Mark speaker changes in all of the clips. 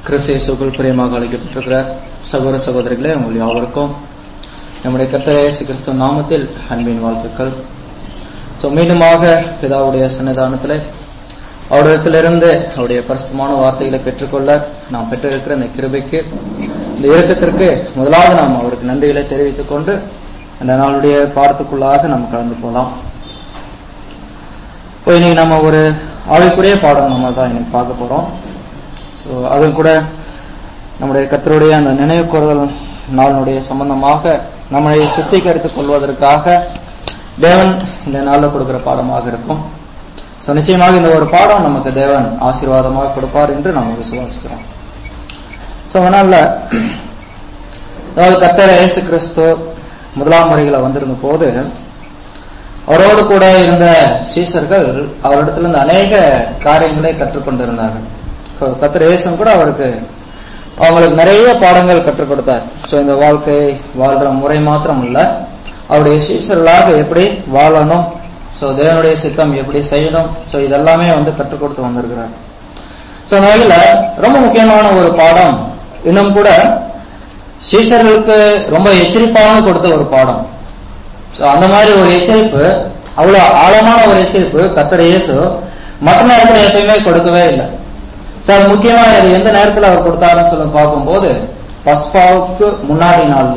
Speaker 1: கிறிஸ்தேசுக்குள் பிரியமாக அழைக்கப்பட்டிருக்கிற சகோதர சகோதரிகளே உங்கள் யாவருக்கும் நம்முடைய கர்த்தர் இயேசு கிறிஸ்துவ நாமத்தில் அன்பின் வாழ்த்துக்கள் ஸோ மீண்டுமாக பிதாவுடைய சன்னிதானத்தில் அவரிடத்திலிருந்து அவருடைய பரிசுத்தமான வார்த்தைகளை பெற்றுக்கொள்ள நாம் பெற்றிருக்கிற இந்த கிருபைக்கு இந்த இறக்கத்திற்கு முதலாவது நாம் அவருக்கு நன்றிகளை தெரிவித்துக் கொண்டு அந்த நாளுடைய பாடத்துக்குள்ளாக நாம் கலந்து போகலாம் இப்போ இன்னைக்கு நம்ம ஒரு ஆவிக்குரிய பாடம் நம்ம தான் இன்னைக்கு பார்க்க போறோம் ஸோ அதுவும் கூட நம்முடைய கத்தருடைய அந்த நினைவு கூறுதல் நாளினுடைய சம்பந்தமாக நம்மை சுத்திகரித்துக் கொள்வதற்காக தேவன் இந்த நாளில் கொடுக்கிற பாடமாக இருக்கும் ஸோ நிச்சயமாக இந்த ஒரு பாடம் நமக்கு தேவன் ஆசீர்வாதமாக கொடுப்பார் என்று நாம் விசுவாசிக்கிறோம் ஸோ அதனால அதாவது கத்தர இயேசு கிறிஸ்து முதலாம் முறைகளை வந்திருந்த போது அவரோடு கூட இருந்த சீசர்கள் அவரிடத்துல இருந்து அநேக காரியங்களை கற்றுக்கொண்டிருந்தார்கள் கத்திர இயேசும் கூட அவருக்கு அவங்களுக்கு நிறைய பாடங்கள் கற்றுக் கொடுத்தார் ஸோ இந்த வாழ்க்கை வாழ்ற முறை மாத்திரம் இல்ல அவருடைய சீசர்களாக எப்படி வாழணும் ஸோ தேவனுடைய சித்தம் எப்படி செய்யணும் ஸோ இதெல்லாமே வந்து கற்றுக் கொடுத்து வந்திருக்கிறார் ஸோ அந்த வகையில ரொம்ப முக்கியமான ஒரு பாடம் இன்னும் கூட சீஷர்களுக்கு ரொம்ப எச்சரிப்பாக கொடுத்த ஒரு பாடம் ஸோ அந்த மாதிரி ஒரு எச்சரிப்பு அவ்வளவு ஆழமான ஒரு எச்சரிப்பு கத்தர் இயேசு மற்ற நேரத்தில் எப்பயுமே கொடுக்கவே இல்லை ஸோ அது முக்கியமா அது எந்த நேரத்தில் அவர் கொடுத்தாருன்னு சொல்லி பார்க்கும்போது பஸ்பாவுக்கு முன்னாடி நாள்ல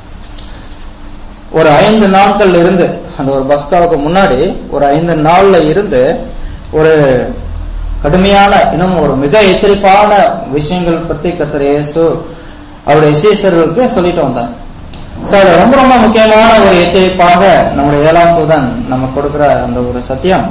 Speaker 1: ஒரு ஐந்து நாட்கள் இருந்து அந்த ஒரு பஸ்காவுக்கு முன்னாடி ஒரு ஐந்து நாள்ல இருந்து ஒரு கடுமையான இன்னும் ஒரு மிக எச்சரிப்பான விஷயங்கள் பத்தி கத்திர இயேசு அவருடைய சீசர்களுக்கு சொல்லிட்டு வந்தார் சோ அது ரொம்ப ரொம்ப முக்கியமான ஒரு எச்சரிப்பாக நம்முடைய ஏழாம் தூதன் நம்ம கொடுக்கிற அந்த ஒரு சத்தியம்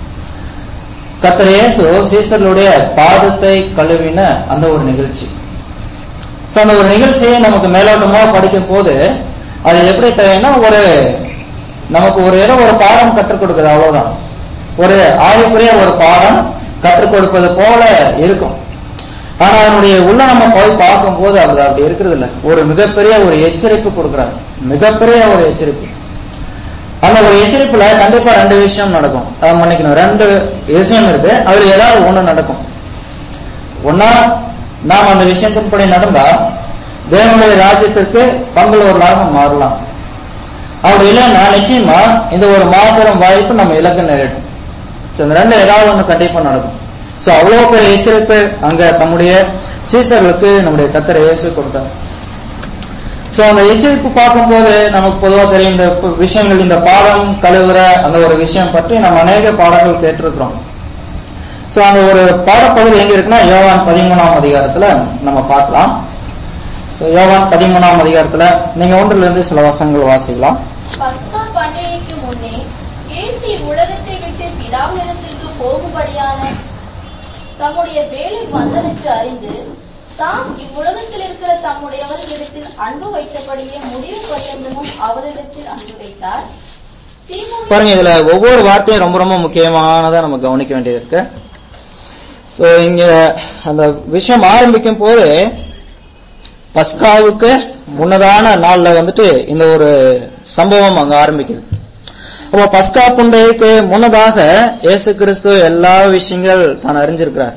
Speaker 1: கத்திர இயேசு சீசர்களுடைய பாதத்தை கழுவின அந்த ஒரு நிகழ்ச்சி சோ அந்த ஒரு நிகழ்ச்சியை நமக்கு மேலோட்டமா படிக்கும் போது அது எப்படி தேவைன்னா ஒரு நமக்கு ஒரு இடம் ஒரு பாடம் கற்றுக் கொடுக்குது அவ்வளவுதான் ஒரு ஆய்வுக்குரிய ஒரு பாடம் கற்றுக் கொடுப்பது போல இருக்கும் ஆனா அதனுடைய உள்ள நம்ம போய் பார்க்கும் போது அது அப்படி இருக்கிறது இல்ல ஒரு மிகப்பெரிய ஒரு எச்சரிப்பு கொடுக்கிறார் மிகப்பெரிய ஒரு எச்சரிப்பு அந்த ஒரு எச்சரிப்புல கண்டிப்பா ரெண்டு விஷயம் நடக்கும் அதை மன்னிக்கணும் ரெண்டு விஷயம் இருக்கு அதுல ஏதாவது ஒண்ணு நடக்கும் ஒன்னா நாம் அந்த விஷயத்தின்படி நடந்தா தேவனுடைய ராஜ்யத்திற்கு பங்குள்ளவர்களாக மாறலாம் அப்படி இல்லைன்னா நிச்சயமா இந்த ஒரு மாபெரும் வாய்ப்பு நம்ம இலக்கு நேரிடும் இந்த ரெண்டு ஏதாவது ஒண்ணு கண்டிப்பா நடக்கும் சோ அவ்வளவு பெரிய எச்சரிப்பு அங்க தம்முடைய சீசர்களுக்கு நம்முடைய கத்தரை இயேசு கொடுத்தார் சோ அந்த எச்சரிப்பு பார்க்கும்போது நமக்கு பொதுவாக தெரியும் இந்த விஷயங்கள் இந்த பாடம் கழுவுற அந்த ஒரு விஷயம் பற்றி நம்ம அநேக பாடங்கள் கேட்டிருக்கிறோம் சோ அந்த ஒரு பாடப்பகுதி எங்க இருக்குன்னா யோவான் பதிமூணாம் அதிகாரத்துல நம்ம பார்க்கலாம் சோ யோவான் பதிமூணாம் அதிகாரத்துல நீங்க ஒன்றுல இருந்து சில வசங்கள் வாசிக்கலாம்
Speaker 2: பஸ்கா பண்டிகைக்கு முன்னே இயேசு உலகத்தை விட்டு பிதாவினிடத்திற்கு போகும்படியான தம்முடைய வேலை வந்ததென்று அறிந்து தாம் இவ்வுலகத்தில் இருக்கிற தம்முடையவர்களிடத்தில் அன்பு வைத்தபடியே முடிவு பரியந்தமும் அவரிடத்தில் அன்பு வைத்தார் சீமோன்
Speaker 1: பாருங்க இதுல ஒவ்வொரு வார்த்தையும் ரொம்ப ரொம்ப முக்கியமானதா நம்ம கவனிக்க வேண்டியது இருக்கு சோ இங்க அந்த விஷயம் ஆரம்பிக்கும் போது பஸ்காவுக்கு முன்னதான நாள்ல வந்துட்டு இந்த ஒரு சம்பவம் அங்க ஆரம்பிக்குது அப்போ பஸ்கா புண்டைக்கு முன்னதாக இயேசு கிறிஸ்து எல்லா விஷயங்கள் தான் அறிஞ்சிருக்கிறார்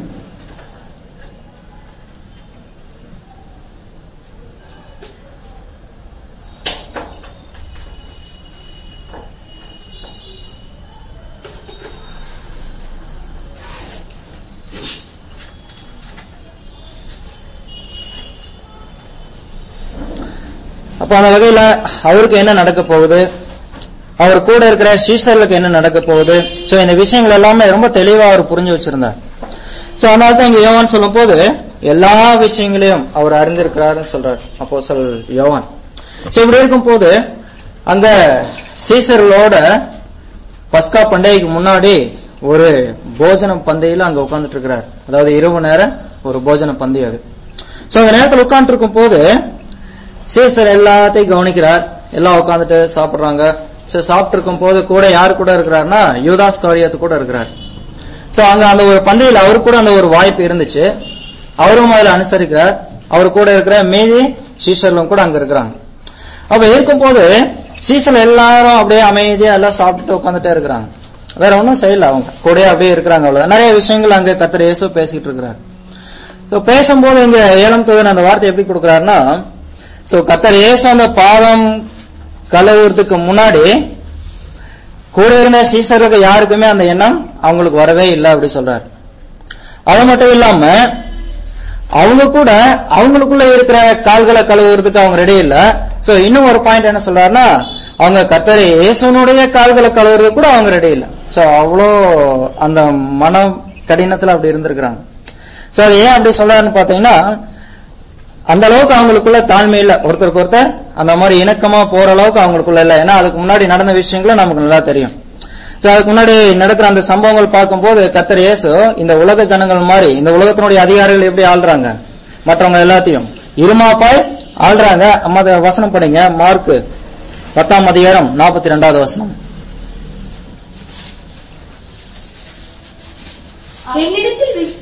Speaker 1: அப்ப அந்த வகையில அவருக்கு என்ன நடக்க போகுது அவர் கூட இருக்கிற சீசர்களுக்கு என்ன நடக்க போகுது சோ இந்த விஷயங்கள் எல்லாமே ரொம்ப தெளிவா அவர் புரிஞ்சு வச்சிருந்தார் சோ அதனால தான் இங்க யோவான் சொல்லும் போது எல்லா விஷயங்களையும் அவர் அறிந்திருக்கிறாருன்னு சொல்றார் அப்போ சொல் யோவான் சோ இப்படி இருக்கும் போது அங்க சீசர்களோட பஸ்கா பண்டிகைக்கு முன்னாடி ஒரு போஜன பந்தையில அங்க உட்கார்ந்துட்டு இருக்கிறார் அதாவது இரவு நேரம் ஒரு போஜன பந்தி அது சோ அந்த நேரத்தில் உட்கார்ந்து இருக்கும் போது சீசர் எல்லாத்தையும் கவனிக்கிறார் எல்லாம் உட்காந்துட்டு சாப்பிடுறாங்க சோ சாப்பிட்டு இருக்கும் போது கூட யார் கூட இருக்கிறார்னா யூதாஸ் காரியத்து கூட இருக்கிறார் சோ அங்க அந்த ஒரு பண்டிகையில் அவரு கூட அந்த ஒரு வாய்ப்பு இருந்துச்சு அவரும் அதுல அனுசரிக்கிறார் அவர் கூட இருக்கிற மீதி சீசர்களும் கூட அங்க இருக்கிறாங்க அப்ப இருக்கும்போது சீசன் எல்லாரும் அப்படியே அமைதியா எல்லாம் சாப்பிட்டு உட்காந்துட்டே இருக்கிறாங்க வேற ஒன்றும் செய்யல அவங்க கூட அப்படியே இருக்கிறாங்க அவ்வளவுதான் நிறைய விஷயங்கள் அங்க கத்திர இயேசு பேசிட்டு இருக்கிறார் So, பேசும்போது இங்க ஏழம் தூதன் அந்த வார்த்தை எப்படி கொடுக்கிறாருன்னா சோ கத்தர் இயேசு அந்த பாதம் கழுவுறதுக்கு முன்னாடி கூட இருந்த சீசருக்கு யாருக்குமே அந்த எண்ணம் அவங்களுக்கு வரவே இல்லை அப்படி சொல்றாரு அது மட்டும் இல்லாம அவங்க கூட அவங்களுக்குள்ள இருக்கிற கால்களை கழுவுறதுக்கு அவங்க ரெடி இல்ல சோ இன்னும் ஒரு பாயிண்ட் என்ன சொல்றாருன்னா அவங்க கத்தரை இயேசுனுடைய கால்களை கழுவுறதுக்கு கூட அவங்க ரெடி இல்ல சோ அவ்வளோ அந்த மன கடினத்துல அப்படி இருந்திருக்கிறாங்க சோ அது ஏன் அப்படி சொல்றாருன்னு பாத்தீங்கன்னா அந்த அளவுக்கு அவங்களுக்குள்ள தாழ்மை இல்ல ஒருத்தருக்கு ஒருத்தர் அந்த மாதிரி இணக்கமா போற அளவுக்கு அவங்களுக்குள்ள இல்ல ஏன்னா அதுக்கு முன்னாடி நடந்த விஷயங்களும் நமக்கு நல்லா தெரியும் சோ அதுக்கு முன்னாடி நடக்கிற அந்த சம்பவங்கள் பார்க்கும்போது கத்தர் இயேசு இந்த உலக ஜனங்கள் மாதிரி இந்த உலகத்தினுடைய அதிகாரிகள் எப்படி ஆள்றாங்க மற்றவங்க எல்லாத்தையும் இருமாப்பாய் ஆள்றாங்க அம்மா அதை வசனம் படிங்க மார்க் பத்தாம் அதிகாரம் நாற்பத்தி ரெண்டாவது வசனம்
Speaker 3: என்னிடத்தில் விஸ்-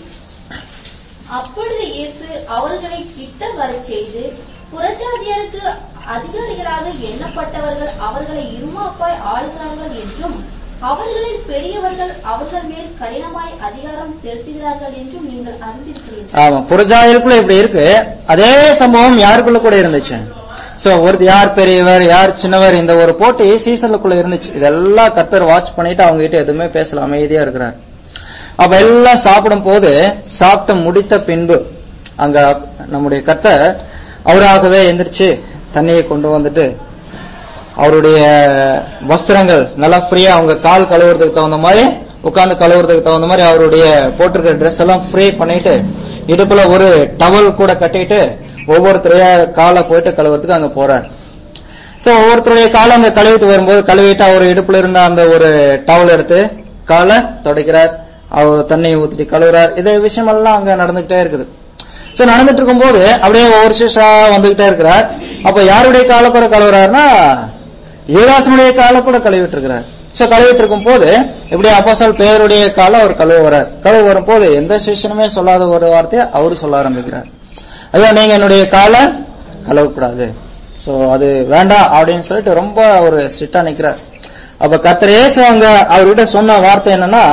Speaker 2: அப்பொழுது இயேசு அவர்களை கிட்ட வரச் செய்து புறஜாதியருக்கு அதிகாரிகளாக எண்ணப்பட்டவர்கள் அவர்களை இருமாப்பாய் ஆளுகிறார்கள் என்றும் அவர்களில் பெரியவர்கள் அவர்கள் மேல் கடினமாய் அதிகாரம் செலுத்துகிறார்கள் என்றும் நீங்கள் அறிந்திருக்கிறீர்கள்
Speaker 1: ஆமா புறஜாதிகளுக்குள்ள இப்படி இருக்கு அதே சம்பவம் யாருக்குள்ள கூட இருந்துச்சு சோ ஒரு யார் பெரியவர் யார் சின்னவர் இந்த ஒரு போட்டி சீசனுக்குள்ள இருந்துச்சு இதெல்லாம் கர்த்தர் வாட்ச் பண்ணிட்டு அவங்க கிட்ட எதுவுமே பேசல அமைதியா இருக்கிறார் அப்ப எல்லாம் சாப்பிடும் போது சாப்பிட்டு முடித்த பின்பு அங்க நம்முடைய கர்த்தர் அவராகவே எந்திரிச்சு தண்ணியை கொண்டு வந்துட்டு அவருடைய வஸ்திரங்கள் நல்லா ஃப்ரீயா அவங்க கால் கழுவுறதுக்கு தகுந்த மாதிரி உட்கார்ந்து கழுவுறதுக்கு தகுந்த மாதிரி அவருடைய போட்டிருக்கிற ட்ரெஸ் எல்லாம் ஃப்ரீ பண்ணிட்டு இடுப்புல ஒரு டவல் கூட கட்டிட்டு ஒவ்வொருத்தரையா காலை போயிட்டு கழுவுறதுக்கு அங்க போறார் சோ ஒவ்வொருத்தருடைய காலை அங்க கழுவிட்டு வரும்போது கழுவிட்டு அவர் இடுப்புல இருந்த அந்த ஒரு டவல் எடுத்து காலை துடைக்கிறார் அவர் தண்ணியை ஊத்திட்டு கழுவுறார் இதே விஷயம் எல்லாம் அங்க நடந்துகிட்டே இருக்குது சோ நடந்துட்டு இருக்கும்போது அப்படியே ஒவ்வொரு சிஷா வந்துகிட்டே இருக்கிறார் அப்ப யாருடைய காலை கூட கழுவுறாருன்னா யுவராசனுடைய காலை கூட கழுவிட்டு இருக்கிறார் சோ கழுவிட்டு இருக்கும் போது இப்படி அப்போஸ்தலர் பேருடைய காலை அவர் கழுவ வர்றார் கழுவ வரும்போது எந்த சிஷனுமே சொல்லாத ஒரு வார்த்தையை அவரு சொல்ல ஆரம்பிக்கிறார் ஐயா நீங்க என்னுடைய காலை கழுவக்கூடாது சோ அது வேண்டாம் அப்படின்னு சொல்லிட்டு ரொம்ப ஒரு ஸ்ட்ரிக்டா நிக்கிறார் அப்ப கர்த்தர் இயேசு அங்க அவர்கிட்ட சொன்ன வார்த்தை என்னன்னா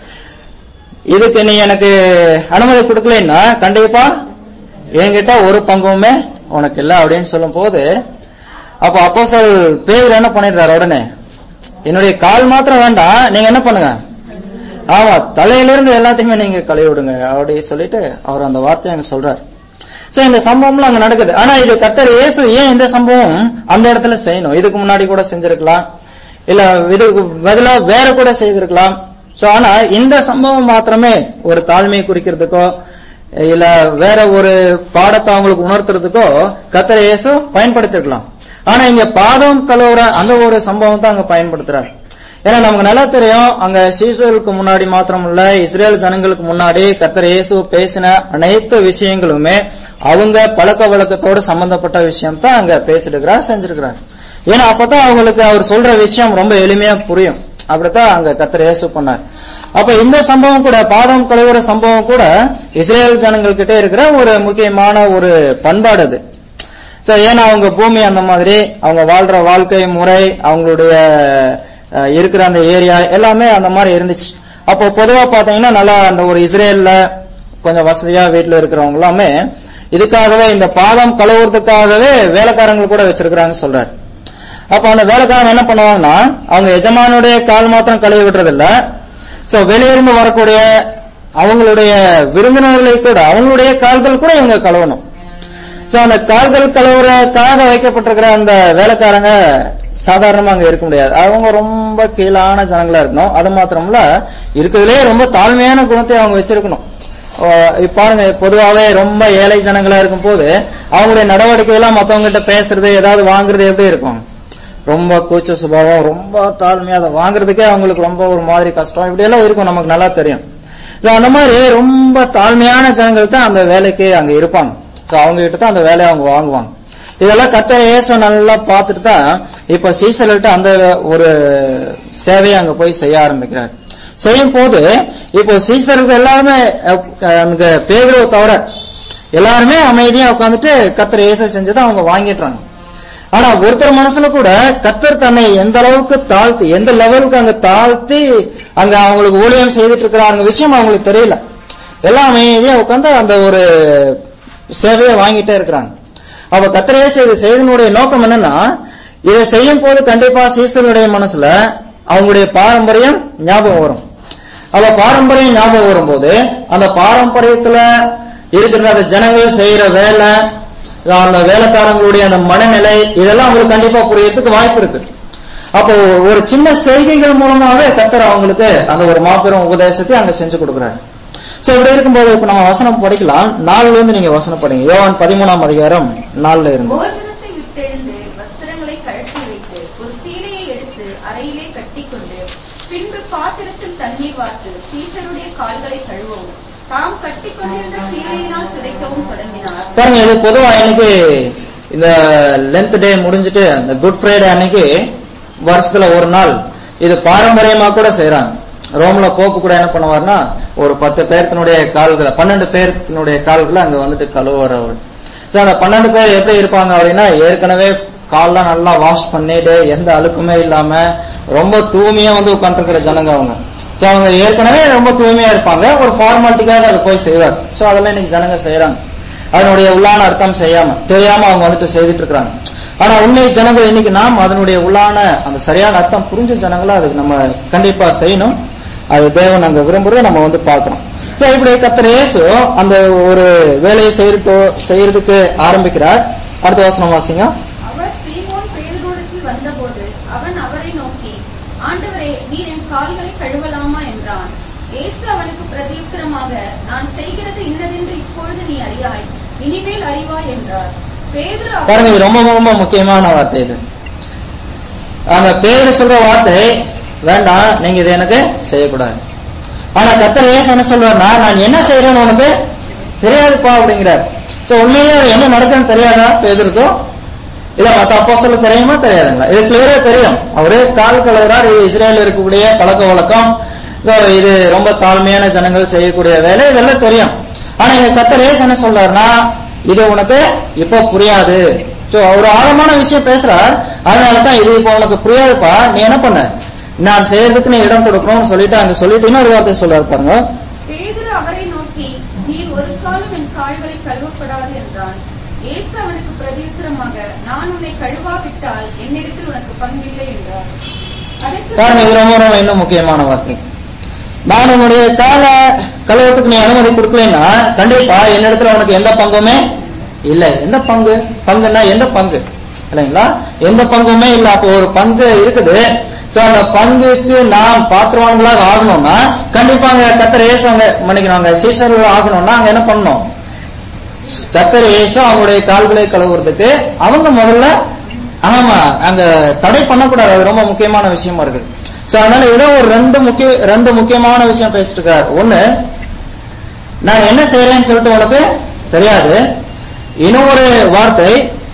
Speaker 1: இதுக்கு நீ எனக்கு அனுமதி கொடுக்கலன்னா கண்டிப்பா என்கிட்ட ஒரு பங்குமே உனக்கு இல்ல அப்படின்னு சொல்லும் போது அப்ப அப்போஸ்தலர் பேர் என்ன பண்ணிடுறாரு உடனே என்னுடைய கால் மாத்திரம் வேண்டாம் நீங்க என்ன பண்ணுங்க ஆமா தலையிலிருந்து எல்லாத்தையுமே நீங்க கழுவி விடுங்க அப்படி சொல்லிட்டு அவர் அந்த வார்த்தையை அங்க சொல்றாரு சோ இந்த சம்பவம்லாம் அங்க நடக்குது ஆனா இது கத்தர் இயேசு ஏன் இந்த சம்பவம் அந்த இடத்துல செய்யணும் இதுக்கு முன்னாடி கூட செஞ்சிருக்கலாம் இல்ல இதுக்கு பதிலா வேற கூட செய்திருக்கலாம் சோ ஆனா இந்த சம்பவம் மாத்திரமே ஒரு தாழ்மையை குறிக்கிறதுக்கோ இல்ல வேற ஒரு பாடத்தை அவங்களுக்கு உணர்த்துறதுக்கோ கத்தர் இயேசு பயன்படுத்திருக்கலாம் ஆனா இங்க பாதம் கழுவுற அந்த ஒரு சம்பவம் தான் அங்க பயன்படுத்துறாரு ஏன்னா நமக்கு நல்லா தெரியும் அங்க சீசர்களுக்கு முன்னாடி மாத்திரம் இல்ல இஸ்ரேல் ஜனங்களுக்கு முன்னாடி கர்த்தர் இயேசு பேசின அனைத்து விஷயங்களுமே அவங்க பழக்க வழக்கத்தோடு சம்பந்தப்பட்ட விஷயம் தான் அங்க பேசிடுக்கிறார் செஞ்சிருக்கிறார் ஏன்னா அப்பதான் அவங்களுக்கு அவர் சொல்ற விஷயம் ரொம்ப எளிமையா புரியும் அப்படித்தான் அங்க கர்த்தர் இயேசு பண்ணார் அப்ப இந்த சம்பவம் கூட பாதம் கழுவுற சம்பவம் கூட இஸ்ரேல் ஜனங்கள்கிட்ட இருக்கிற ஒரு முக்கியமான ஒரு பண்பாடு அது சோ ஏன்னா அவங்க பூமி அந்த மாதிரி அவங்க வாழ்ற வாழ்க்கை முறை அவங்களுடைய அஹ், இருக்கிற அந்த ஏரியா எல்லாமே அந்த மாதிரி இருந்துச்சு அப்போ பொதுவா பாத்தீங்கன்னா நல்லா அந்த ஒரு இஸ்ரேல்ல கொஞ்சம் வசதியா வீட்டுல இருக்கிறவங்க எல்லாமே இதுக்காகவே இந்த பாதம் கழுவுறதுக்காகவே வேலைக்காரங்கள் கூட வச்சிருக்கிறாங்க சொல்றாரு அப்ப அந்த வேலைக்காரங்க என்ன பண்ணுவாங்கன்னா அவங்க எஜமானுடைய கால் மாத்திரம் கழுவி விடுறது இல்ல சோ வெளியிருந்து வரக்கூடிய அவங்களுடைய விருந்தினர்களை கூட அவங்களுடைய கால்கள் கூட இவங்க கழுவணும் சோ அந்த கால்கள் கழுவுறதுக்காக வைக்கப்பட்டிருக்கிற அந்த வேலைக்காரங்க சாதாரணமா அங்க இருக்க முடியாது அவங்க ரொம்ப கீழான ஜனங்களா இருக்கணும் அது மாத்திரம்ல இருக்கிறதுலே ரொம்ப தாழ்மையான குணத்தை அவங்க வச்சிருக்கணும் ஓ, இப்ப பாருங்க பொதுவாவே ரொம்ப ஏழை ஜனங்களா இருக்கும் போது அவங்களுடைய நடவடிக்கை எல்லாம் மத்தவங்க கிட்ட பேசுறது ஏதாவது வாங்குறது எப்படி இருக்கும் ரொம்ப கூச்ச சுபாவம் ரொம்ப தாழ்மையா அதை வாங்குறதுக்கே அவங்களுக்கு ரொம்ப ஒரு மாதிரி கஷ்டம் இப்படி எல்லாம் இருக்கும் நமக்கு நல்லா தெரியும் சோ அந்த மாதிரி ரொம்ப தாழ்மையான ஜனங்கள் தான் அந்த வேலைக்கு அங்க இருப்பாங்க சோ அவங்க கிட்ட தான் அந்த வேலையை அவங்க வாங்குவாங்க இதெல்லாம் கத்த ஏச நல்லா பார்த்துட்டு தான் இப்ப சீசர்கிட்ட அந்த ஒரு சேவையை அங்க போய் செய்ய ஆரம்பிக்கிறார் செய்யும் போது இப்போ சீசருக்கு எல்லாருமே அஹ், அங்க பேதுருவை தவிர எல்லாருமே அமைதியா உட்காந்துட்டு கத்தர் ஏச செஞ்சதை அவங்க வாங்கிடுறாங்க ஆனா ஒருத்தர் மனசுல கூட கத்தர் தன்னை எந்த அளவுக்கு தாழ்த்தி எந்த லெவலுக்கு அங்க தாழ்த்தி அங்க அவங்களுக்கு ஊழியம் செய்துட்டு இருக்கிறாங்க விஷயம் அவங்களுக்கு தெரியல எல்லாம் அமைதியா உட்காந்து அந்த ஒரு சேவையை வாங்கிட்டே இருக்கிறாங்க அப்ப கத்திரேசு இது செய்தனுடைய நோக்கம் என்னன்னா இதை செய்யும் போது கண்டிப்பா சீசனுடைய மனசுல அவங்களுடைய பாரம்பரியம் ஞாபகம் வரும் அவ பாரம்பரியம் ஞாபகம் வரும்போது அந்த பாரம்பரியத்துல இருக்கிற அந்த ஜனங்கள் செய்யற வேலை அந்த வேலைக்காரங்களுடைய அந்த மனநிலை இதெல்லாம் அவங்களுக்கு கண்டிப்பா புரியறதுக்கு வாய்ப்பு இருக்கு அப்போ ஒரு சின்ன செய்கைகள் மூலமாவே கத்தர் அவங்களுக்கு அந்த ஒரு மாபெரும் உபதேசத்தை அங்க செஞ்சு கொடுக்குறாரு சோ இப்படி இருக்கும்போது இப்ப நம்ம வசனம் படிக்கலாம் நாலுல இருந்து நீங்க வசனம் படிங்க யோவான் பதிமூணாம் அதிகாரம் நாலுல இருந்து
Speaker 4: போஜனத்தை விட்டெழுந்து வஸ்திரங்களை கழற்றி வைத்து ஒரு சீலையை எடுத்து அறையிலே கட்டிக்கொண்டு பின்பு பாத்திரத்தில் தண்ணீர் வார்த்து சீசருடைய கால்களை கழுவவும் தாம் கட்டிக்கொண்டிருந்த சீலையினால் துடைக்கவும் தொடங்கினார்
Speaker 1: பாருங்க இது பொதுவா இன்னைக்கு இந்த லென்த் டே முடிஞ்சிட்டு அந்த குட் ஃப்ரைடே அன்னைக்கு வருஷத்துல ஒரு நாள் இது பாரம்பரியமா கூட செய்யறாங்க ரோம்ல போக்கு கூட என்ன பண்ணுவார்னா ஒரு பத்து பேர்த்தினுடைய கால்களை பன்னெண்டு பேர்த்தினுடைய கால்களை அங்க வந்துட்டு கழுவுற அவர் சோ அந்த பன்னெண்டு பேர் எப்படி இருப்பாங்க அப்படின்னா ஏற்கனவே கால்லாம் நல்லா வாஷ் பண்ணிட்டு எந்த அழுக்குமே இல்லாம ரொம்ப தூய்மையா வந்து உட்காந்துருக்கிற ஜனங்க அவங்க சோ அவங்க ஏற்கனவே ரொம்ப தூய்மையா இருப்பாங்க ஒரு ஃபார்மாலிட்டிக்காக அதை போய் செய்வார் சோ அதெல்லாம் இன்னைக்கு ஜனங்க செய்யறாங்க அதனுடைய உள்ளான அர்த்தம் செய்யாம தெரியாம அவங்க வந்துட்டு செய்துட்டு இருக்காங்க ஆனா உண்மை ஜனங்கள் இன்னைக்கு நாம் அதனுடைய உள்ளான அந்த சரியான அர்த்தம் புரிஞ்ச ஜனங்களா அதுக்கு நம்ம கண்டிப்பா செய்யணும் அது தேவன் அங்க விரும்புறதை நம்ம வந்து பார்க்கணும் சோ இப்படி கத்தர் இயேசு அந்த ஒரு வேலையை செய்யறது செய்யறதுக்கு ஆரம்பிக்கிறார் அடுத்த வசனம் வாசிங்க
Speaker 4: அவர் சீமோன் பேதுருவிடத்தில் வந்தபோது அவன் அவரை நோக்கி ஆண்டவரே நீர் என் கால்களை கழுவலாமா என்றான் இயேசு அவனுக்கு பிரதியுத்தரமாக நான் செய்கிறது இன்னதென்று இப்பொழுது நீ அறியாய் இனிமேல் அறிவாய் என்றார் பேதுரு அவர்-
Speaker 1: பாருங்க இது ரொம்ப ரொம்ப முக்கியமான வார்த்தை இது அந்த பேரு சொல்ற வார்த்தை வேண்டாம் நீங்க இது எனக்கு செய்யக்கூடாது ஆனா கத்தர் ஏசு என்ன சொல்றாருன்னா நான் என்ன செய்யறேன்னு உனக்கு தெரியாதுப்பா அப்படிங்கிறார் சோ உண்மையிலே அது என்ன நடக்குன்னு தெரியாதா பேதருக்கும் இல்ல மத்த அப்போ சொல்ல தெரியுமா தெரியாதுங்களா இது கிளியரா தெரியும் அவரு கால் கழுவுறார் இது இஸ்ரேல் இருக்கக்கூடிய பழக்க வழக்கம் சோ இது ரொம்ப தாழ்மையான ஜனங்கள் செய்யக்கூடிய வேலை இதெல்லாம் தெரியும் ஆனா இங்க கத்தர் ஏசு என்ன சொல்றாருன்னா இது உனக்கு இப்போ புரியாது சோ ஒரு ஆழமான விஷயம் பேசுறார் அதனாலதான் இது இப்போ உனக்கு புரியாதுப்பா நீ என்ன பண்ண நான் செய்யறதுக்கு நீ இடம் கொடுக்கணும்னு சொல்லிட்டு அங்க சொல்லிட்டு இன்னொரு வார்த்தை சொல்றாரு பாருங்க
Speaker 4: பேதுரு அவரை நோக்கி நீர் ஒரு காலம் என் கால்களை கழுவப்படாது என்றான் இயேசு அவனுக்கு பிரதியுத்தரமாக நான் உன்னை கழுவாவிட்டால் என்னிடத்தில் உனக்கு பங்கில்லை என்றார் அதற்கு
Speaker 1: பாருங்க இது ரொம்ப ரொம்ப இன்னும் முக்கியமான வார்த்தை நான் உன்னுடைய கால கழுவத்துக்கு நீ அனுமதி கொடுக்கலன்னா கண்டிப்பா என்னிடத்துல உனக்கு எந்த பங்குமே இல்ல எந்த பங்கு பங்குன்னா எந்த பங்கு இல்லைங்களா எந்த பங்குமே இல்ல அப்போ ஒரு பங்கு இருக்குது சோ அந்த பங்குக்கு நாம் பாத்திரவான்களாக ஆகணும்னா கண்டிப்பா அங்க கத்தர் ஏசு அங்க மன்னிக்கணும் சீசர்கள் ஆகணும்னா அங்க என்ன பண்ணணும் கத்தர் ஏசு அவங்களுடைய கால்களை கழுவுறதுக்கு அவங்க முதல்ல ஆமா அங்க தடை பண்ணக்கூடாது அது ரொம்ப முக்கியமான விஷயமா இருக்குது சோ அதனால ஏதோ ஒரு ரெண்டு முக்கிய ரெண்டு முக்கியமான விஷயம் பேசிட்டு இருக்காரு ஒண்ணு நான் என்ன செய்யறேன்னு சொல்லிட்டு உனக்கு தெரியாது இன்னொரு வார்த்தை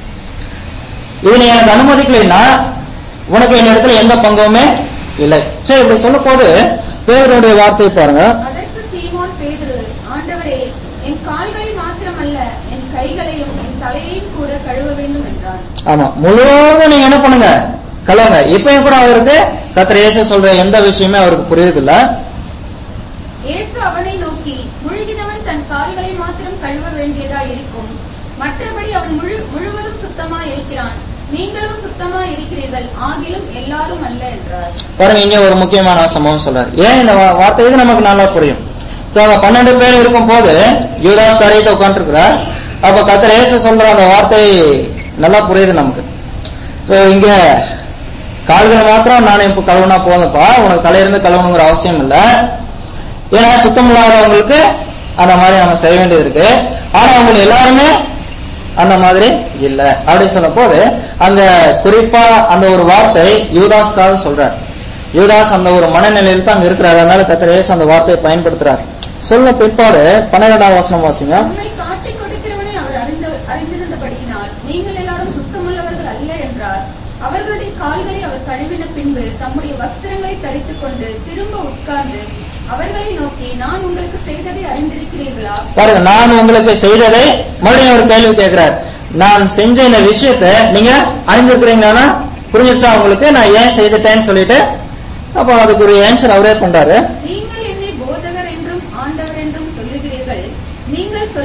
Speaker 1: இது நீ எனக்கு அனுமதிக்கலைன்னா உனக்கு என் இடத்துல எந்த பங்குமே இல்லை சரி இப்படி சொல்லும் போது பேருடைய வார்த்தை பாருங்க
Speaker 4: அதற்கு சீமோன் பேதுரு ஆண்டவரே என் கால்களை மாத்திரமல்ல என் கைகளையும் என் தலையையும் கூட கழுவ வேண்டும் என்றான்
Speaker 1: ஆமா முழுவதும் நீங்க என்ன பண்ணுங்க கலங்க இப்பயும் கூட அவருக்கு கத்திர இயேசு சொல்ற எந்த விஷயமே அவருக்கு புரியுது இல்ல
Speaker 4: இயேசு அவனை நோக்கி முழுகினவன் தன் கால்களை மாத்திரம் கழுவ வேண்டியதா இருக்கும் மற்றபடி அவன் முழு முழுவதும் சுத்தமா இருக்கிறான் நீங்களும் சுத்தமா இருக்கிறீர்கள் ஆகிலும் எல்லாரும் அல்ல என்றார்
Speaker 1: பாருங்க இங்க ஒரு முக்கியமான சம்பவம் சொல்றாரு ஏன் இந்த வா- வார்த்தை இது நமக்கு நல்லா புரியும் சோ அவங்க பன்னெண்டு பேர் இருக்கும் போது யூதாஸ் காரியத்தை உட்காந்துருக்கிறார் அப்ப கத்திர இயேசு சொல்ற அந்த வார்த்தை நல்லா புரியுது நமக்கு சோ இங்க கால்கள் மாத்திரம் நான் இப்ப கழுவுனா போதும்ப்பா உனக்கு தலையிருந்து கழுவணுங்கிற அவசியம் இல்ல ஏன்னா சுத்தம் இல்லாதவங்களுக்கு அந்த மாதிரி நம்ம செய்ய வேண்டியது இருக்கு ஆனா அவங்க எல்லாருமே அந்த மாதிரி இல்ல அப்படி சொன்ன போது அந்த குறிப்பா அந்த ஒரு வார்த்தை யூதாஸ்க்காக சொல்றார் யூதாஸ் அந்த ஒரு மனநிலையில் தான் அங்க இருக்கிறார் அதனால கத்திர இயேசு அந்த வார்த்தையை பயன்படுத்துறார் சொன்ன பிற்பாடு பன்னிரெண்டாம் வசனம் வாசிங்க
Speaker 4: உண்மை காட்டிக் கொடுக்கிறவனை அவர் அறிந்த அறிந்திருந்தபடியினால் நீங்கள் எல்லாரும் சுத்தமுள்ளவர்கள் அல்ல என்றார் அவர்களுடைய கால்களை அவர் கழுவின பின்பு தம்முடைய வஸ்திரங்களை தரித்துக் கொண்டு திரும்ப உட்கார்ந்து அவர்களை நோக்கி நான் உங்களுக்கு செய்ததை அறிந்திருக்கிறீர்களா
Speaker 1: பாருங்க நான் உங்களுக்கு செய்ததை மறுபடியும் ஒரு கேள்வி கேட்கிறார் நான் செஞ்ச இந்த விஷயத்தை நீங்க அறிந்திருக்கிறீங்கன்னா புரிஞ்சிருச்சா உங்களுக்கு நான் ஏன் செய்துட்டேன்னு சொல்லிட்டு அப்போ அதுக்கு ஒரு ஆன்சர் அவரே பண்றாரு
Speaker 4: நீங்கள் என்னை போதகர் என்றும் ஆண்டவர் என்றும் சொல்லுகிறீர்கள்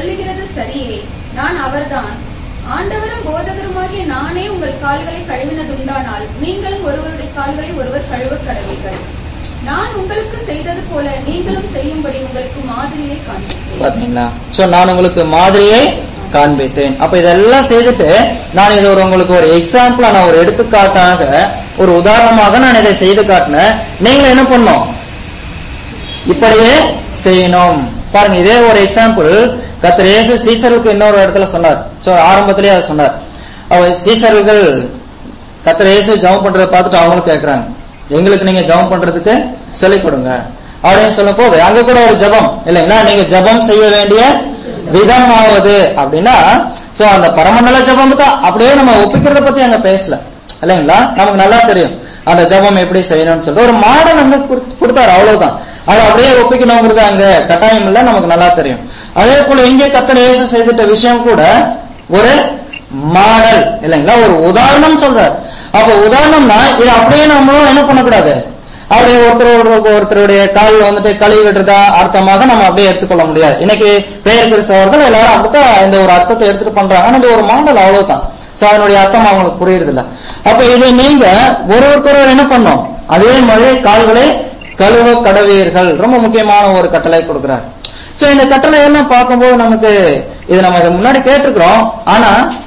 Speaker 4: சொல்லுகிறது சரியே நான் அவர்தான் ஆண்டவரும் போதகருமாகிய நானே உங்கள் கால்களை கழுவினதுண்டானால் நீங்களும் ஒருவருடைய கால்களை ஒருவர் கழுவ கடவீர்கள் நான் உங்களுக்கு செய்தது போல நீங்களும் செய்யும்படி உங்களுக்கு மாதிரியை காண்பித்தேன்
Speaker 1: பாத்தீங்களா சோ நான் உங்களுக்கு மாதிரியை காண்பித்தேன் அப்ப இதெல்லாம் செய்துட்டு நான் இது ஒரு உங்களுக்கு ஒரு எக்ஸாம்பிளா நான் ஒரு எடுத்துக்காட்டாக ஒரு உதாரணமாக நான் இதை செய்து காட்டினேன் நீங்க என்ன பண்ணும் இப்படியே செய்யணும் பாருங்க இதே ஒரு எக்ஸாம்பிள் கத்திர இயேசு சீசருக்கு இன்னொரு இடத்துல சொன்னார் சோ ஆரம்பத்திலேயே அதை சொன்னார் அவர் சீசர்கள் கத்திர இயேசு ஜெபம் பண்றதை பார்த்துட்டு அவங்களும் கேக்குறாங்க எங்களுக்கு நீங்க ஜெபம் பண்றதுக்கு சொல்லிக் கொடுங்க அப்படின்னு சொல்லும் போது அங்க கூட ஒரு ஜெபம் இல்லைங்களா நீங்க ஜெபம் செய்ய வேண்டிய விதமாவது அப்படின்னா சோ அந்த பரமநல ஜெபம் தான் அப்படியே நம்ம ஒப்பிக்கிறத பத்தி அங்க பேசல இல்லைங்களா நமக்கு நல்லா தெரியும் அந்த ஜெபம் எப்படி செய்யணும்னு சொல்லிட்டு ஒரு மாடல் அங்க குடுத்- கொடுத்தாரு அவ்வளவுதான் அதை அப்படியே ஒப்பிக்கணுங்கிறது அங்க கட்டாயம் இல்ல நமக்கு நல்லா தெரியும் அதே போல இங்கே கத்தர் இயேசு செய்துட்ட விஷயம் கூட ஒரு மாடல் இல்லைங்களா ஒரு உதாரணம் சொல்றாரு அப்ப உதாரணம்னா இது அப்படியே நம்மளும் என்ன பண்ணக்கூடாது அப்படியே ஒருத்தர் ஒருத்தருடைய கால் வந்துட்டு கழுவி விடுறதா அர்த்தமாக நம்ம அப்படியே எடுத்துக்கொள்ள முடியாது இன்னைக்கு பெயர் கிறிஸ்தவர்கள் எல்லாரும் அப்படித்தான் இந்த ஒரு அர்த்தத்தை எடுத்துட்டு பண்றாங்க ஆனா இது ஒரு மாடல் அவ்வளவுதான் சோ அதனுடைய அர்த்தம் அவங்களுக்கு புரியுறது இல்ல அப்ப இது நீங்க ஒருவருக்கொருவர் என்ன பண்ணோம் அதே மாதிரி கால்களை கழுவ கடவீர்கள் ரொம்ப முக்கியமான ஒரு கட்டளை கொடுக்கிறார் சோ இந்த கட்டளை எல்லாம் பார்க்கும்போது நமக்கு இது நம்ம இதை முன்னாடி கேட்டிருக்கிறோம் ஆனா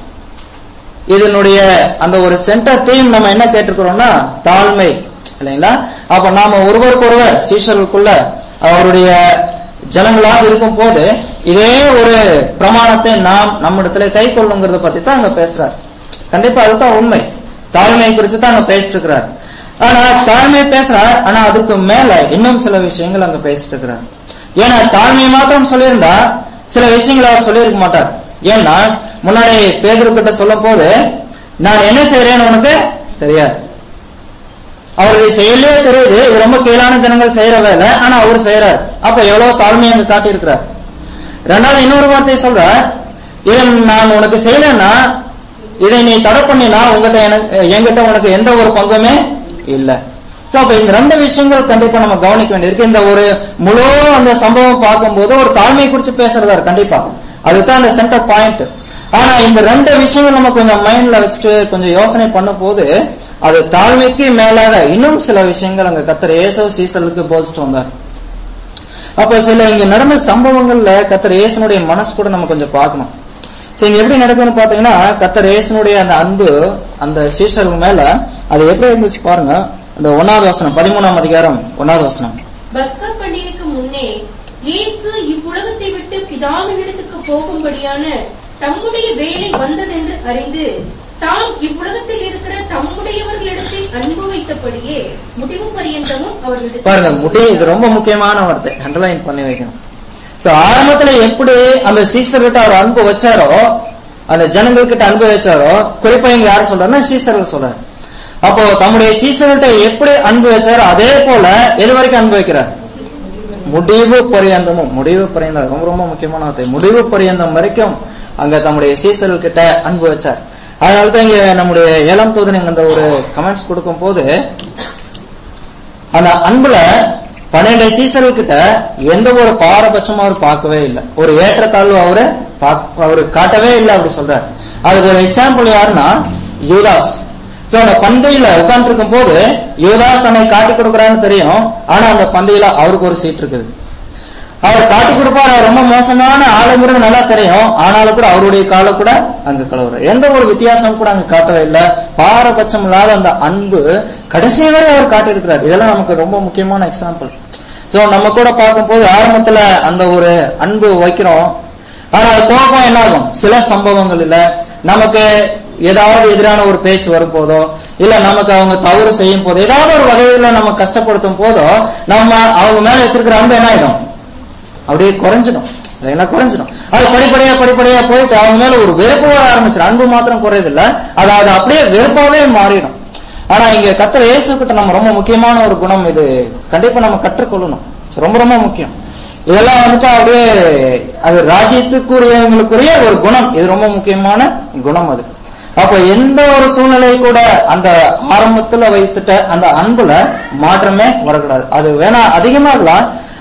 Speaker 1: இதனுடைய அந்த ஒரு சென்டர் டீம் நம்ம என்ன கேட்டிருக்கிறோம்னா தாழ்மை இல்லைங்களா அப்ப நாம ஒருவருக்கொருவர் சீஷர்களுக்குள்ள அவருடைய ஜனங்களாக இருக்கும் போது இதே ஒரு பிரமாணத்தை நாம் நம்மிடத்துல கை கொள்ளுங்கிறத பத்தி தான் அங்க பேசுறார் கண்டிப்பா அதுதான் உண்மை தாழ்மை குறித்து தான் அங்க பேசிட்டு இருக்கிறார் ஆனா தாழ்மை பேசுறார் ஆனா அதுக்கு மேல இன்னும் சில விஷயங்கள் அங்க பேசிட்டு இருக்கிறார் ஏன்னா தாழ்மை மாத்திரம் சொல்லியிருந்தா சில விஷயங்களை அவர் சொல்லியிருக்க மாட்டார் ஏன்னா முன்னாடி பேதர் கிட்ட சொல்லும் போது நான் என்ன செய்யறேன்னு உனக்கு தெரியாது அவருடைய செயலே தெரியுது இது ரொம்ப கீழான ஜனங்கள் செய்யற வேலை ஆனா அவர் செய்யறார் அப்ப எவ்வளவு தாழ்மை அங்க காட்டியிருக்கிறார் ரெண்டாவது இன்னொரு வார்த்தை சொல்ற இதை நான் உனக்கு செய்யலன்னா இதை நீ தடை பண்ணினா உங்ககிட்ட எனக்கு என்கிட்ட உனக்கு எந்த ஒரு பங்குமே இல்ல சோ அப்ப இந்த ரெண்டு விஷயங்கள் கண்டிப்பா நம்ம கவனிக்க வேண்டியிருக்கு இந்த ஒரு முழு அந்த சம்பவம் பார்க்கும்போது ஒரு தாழ்மை குறித்து பேசுறதா இருக்கு கண்டிப்பா அதுதான் அந்த சென்டர் பாயிண்ட் ஆனா இந்த ரெண்டு விஷயங்கள் நம்ம கொஞ்சம் மைண்ட்ல வச்சுட்டு கொஞ்சம் யோசனை பண்ணும் போது அது தாழ்மைக்கு மேலாக இன்னும் சில விஷயங்கள் அங்க கத்தர் ஏசோ சீசலுக்கு போதிச்சுட்டு வந்தார் அப்ப சில இங்க நடந்த சம்பவங்கள்ல கத்தர் ஏசனுடைய மனசு கூட நம்ம கொஞ்சம் பார்க்கணும் சரி இங்க எப்படி நடக்குதுன்னு பாத்தீங்கன்னா கத்தர் ஏசனுடைய அந்த அன்பு அந்த சீஷர்கள் மேல அது எப்படி இருந்துச்சு பாருங்க அந்த ஒன்னாவது வசனம் பதிமூணாம் அதிகாரம் ஒன்னாவது வசனம்
Speaker 3: பஸ்கா பண்டிகைக்கு முன்னே இயேசு இவ்வுலகத்தை விட்டு பிதாவினிடத்துக்கு போகும்படியான தம்முடைய வேலை வந்ததென்று அறிந்து தாம் இவ்வுலகத்தில் இருக்கிற தம்முடையவர்களிடத்தில் அன்பு வைத்தபடியே முடிவு பரியந்தமும் அவர்களிடத்தில்
Speaker 1: பாருங்க முடி இது ரொம்ப முக்கியமான வார்த்தை அண்டர்லைன் பண்ணி வைக்கணும் சோ ஆரம்பத்துல எப்படி அந்த சீசர் கிட்ட அவர் அன்பு வச்சாரோ அந்த ஜனங்கள் கிட்ட அன்பு வச்சாரோ குறிப்பா இங்க யார் சொல்றாருன்னா சீசர்கள் சொல்றாரு அப்போ தம்முடைய சீசர்கிட்ட எப்படி அன்பு வச்சாரோ அதே போல எது வரைக்கும் அன்பு வைக்கிறார் முடிவு பரியந்தமும் முடிவு பரியந்தம் ரொம்ப ரொம்ப முக்கியமான வார்த்தை முடிவு பரியந்தம் வரைக்கும் அங்க தம்முடைய சீசர்கள் கிட்ட அன்பு வச்சார் அதனாலதான் இங்க நம்முடைய ஏழாம் தூதன் அந்த ஒரு கமெண்ட்ஸ் கொடுக்கும் போது அந்த அன்புல பன்னெண்டு சீசர்கள் கிட்ட எந்த ஒரு பாரபட்சமும் அவர் பார்க்கவே இல்லை ஒரு ஏற்றத்தாழ்வு அவரு பாக்- அவரு காட்டவே இல்லை அப்படி சொல்றாரு அதுக்கு ஒரு எக்ஸாம்பிள் யாருன்னா யூதாஸ் சோ அந்த பந்தையில உட்கார்ந்து இருக்கும் போது யூதாஸ் தன்னை காட்டி கொடுக்கறான்னு தெரியும் ஆனா அந்த பந்தையில அவருக்கு ஒரு சீட் இருக்குது அவர் காட்டி கொடுப்பார் அவர் ரொம்ப மோசமான ஆளுங்கிறது நல்லா தெரியும் ஆனாலும் கூட அவருடைய காலை கூட அங்க கலவுறார் எந்த ஒரு வித்தியாசம் கூட அங்க காட்டவே இல்லை பாரபட்சம் இல்லாத அந்த அன்பு கடைசி வரை அவர் காட்டியிருக்கிறார் இதெல்லாம் நமக்கு ரொம்ப முக்கியமான எக்ஸாம்பிள் சோ நம்ம கூட பார்க்கும்போது ஆரம்பத்துல அந்த ஒரு அன்பு வைக்கிறோம் ஆனா அது கோபம் என்ன ஆகும் சில சம்பவங்கள் இல்ல நமக்கு ஏதாவது எதிரான ஒரு பேச்சு வரும் போதோ இல்ல நமக்கு அவங்க தவறு செய்யும் போதோ ஏதாவது ஒரு வகையில நம்ம கஷ்டப்படுத்தும் போதோ நம்ம அவங்க மேல வச்சிருக்கிற அன்பு என்ன ஆயிடும் அப்படியே குறைஞ்சிடும் என்ன குறைஞ்சிடும் அது படிப்படியா படிப்படியா போயிட்டு அவங்க மேல ஒரு வெறுப்பு வர ஆரம்பிச்சிடும் அன்பு மாத்திரம் குறையதில்ல அது அது அப்படியே வெறுப்பாவே மாறிடும் ஆனா இங்க கத்திர இயேசு கிட்ட நம்ம ரொம்ப முக்கியமான ஒரு குணம் இது கண்டிப்பா நம்ம கற்றுக்கொள்ளணும் ரொம்ப ரொம்ப முக்கியம் இதெல்லாம் வந்துட்டு அப்படியே அது ராஜ்யத்துக்குரியவங்களுக்குரிய ஒரு குணம் இது ரொம்ப முக்கியமான குணம் அது அப்ப எந்த ஒரு சூழ்நிலை கூட அந்த ஆரம்பத்துல வைத்துட்ட அந்த அன்புல மாற்றமே வரக்கூடாது அது வேணா அதிகமாகலாம்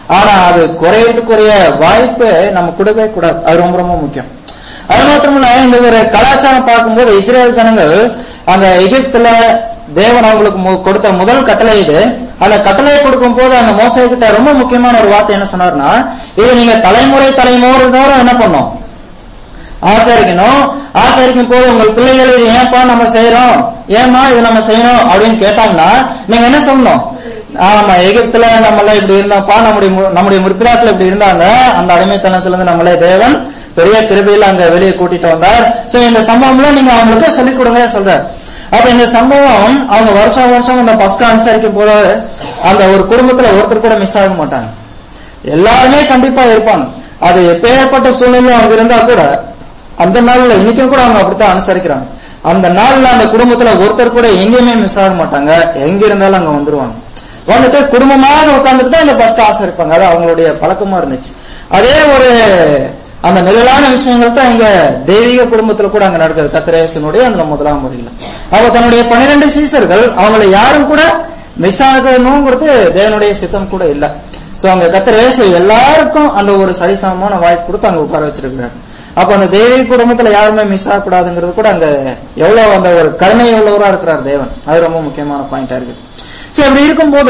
Speaker 1: ஆனா அது குறையறதுக்குரிய வாய்ப்பு நம்ம கொடுக்கவே கூடாது அது ரொம்ப ரொம்ப முக்கியம் அது மாத்திரமல்ல இந்த ஒரு கலாச்சாரம் பார்க்கும்போது இஸ்ரேல் ஜனங்கள் அந்த எகிப்துல தேவன் அவங்களுக்கு மு- கொடுத்த முதல் கட்டளை இது அந்த கட்டளை கொடுக்கும் போது அந்த மோசை கிட்ட ரொம்ப முக்கியமான ஒரு வார்த்தை என்ன சொன்னார்னா இது நீங்க தலைமுறை தலைமுறை தோறும் என்ன பண்ணும் ஆசரிக்கணும் ஆசரிக்கும் போது உங்கள் பிள்ளைகள் இது ஏன்பா நம்ம செய்யறோம் ஏமா இது நம்ம செய்யணும் அப்படின்னு கேட்டாங்கன்னா நீங்க என்ன சொல்லணும் ஆமா எகிப்துல நம்மள இப்படி இருந்தோம்ப்பா நம்முடைய மு- நம்முடைய முற்பிதாக்கள் இப்படி இருந்தாங்க அந்த அடிமைத்தனத்துல இருந்து நம்மளே தேவன் பெரிய கிருபையில அங்க வெளியே கூட்டிட்டு வந்தார் சோ இந்த சம்பவம்லாம் நீங்க அவங்களுக்கு சொல்லிக் கொடுங்க சொல்றார் அப்ப இந்த சம்பவம் அவங்க வருஷம் வருஷம் அந்த பஸ்கா அனுசரிக்கும் போது அந்த ஒரு குடும்பத்துல ஒருத்தர் கூட மிஸ் ஆக மாட்டாங்க எல்லாருமே கண்டிப்பா இருப்பாங்க அது எப்பேற்பட்ட சூழ்நிலை அவங்க இருந்தா கூட அந்த நாள்ல இன்னைக்கும் கூட அவங்க அப்படித்தான் அனுசரிக்கிறாங்க அந்த நாள்ல அந்த குடும்பத்துல ஒருத்தர் கூட எங்கேயுமே மிஸ் ஆக மாட்டாங்க எங்க இருந்தாலும் அங்க வந்துருவாங்க வந்துட்டு குடும்பமாக உட்கார்ந்துட்டு தான் இந்த பஸ்ட் ஆசரிப்பாங்க அது அவங்களுடைய பழக்கமா இருந்துச்சு அதே ஒரு அந்த நிழலான விஷயங்கள் தான் எங்க தெய்வீக குடும்பத்துல கூட அங்க நடக்குது கத்திரேசனுடைய அந்த முதலாம் முறையில அவ தன்னுடைய பன்னிரண்டு சீசர்கள் அவங்களை யாரும் கூட மிஸ் ஆகணுங்கிறது தேவனுடைய சித்தம் கூட இல்ல சோ அங்க கத்திரேசு எல்லாருக்கும் அந்த ஒரு சரிசமமான வாய்ப்பு கொடுத்து அங்க உட்கார வச்சிருக்கிறாரு அப்ப அந்த தெய்வீக குடும்பத்துல யாருமே மிஸ் ஆகக்கூடாதுங்கிறது கூட அங்க எவ்வளவு அந்த ஒரு கருணை உள்ளவரா இருக்கிறார் தேவன் அது ரொம்ப முக்கியமான பாயிண்டா இருக்கு சரி அப்படி இருக்கும்போது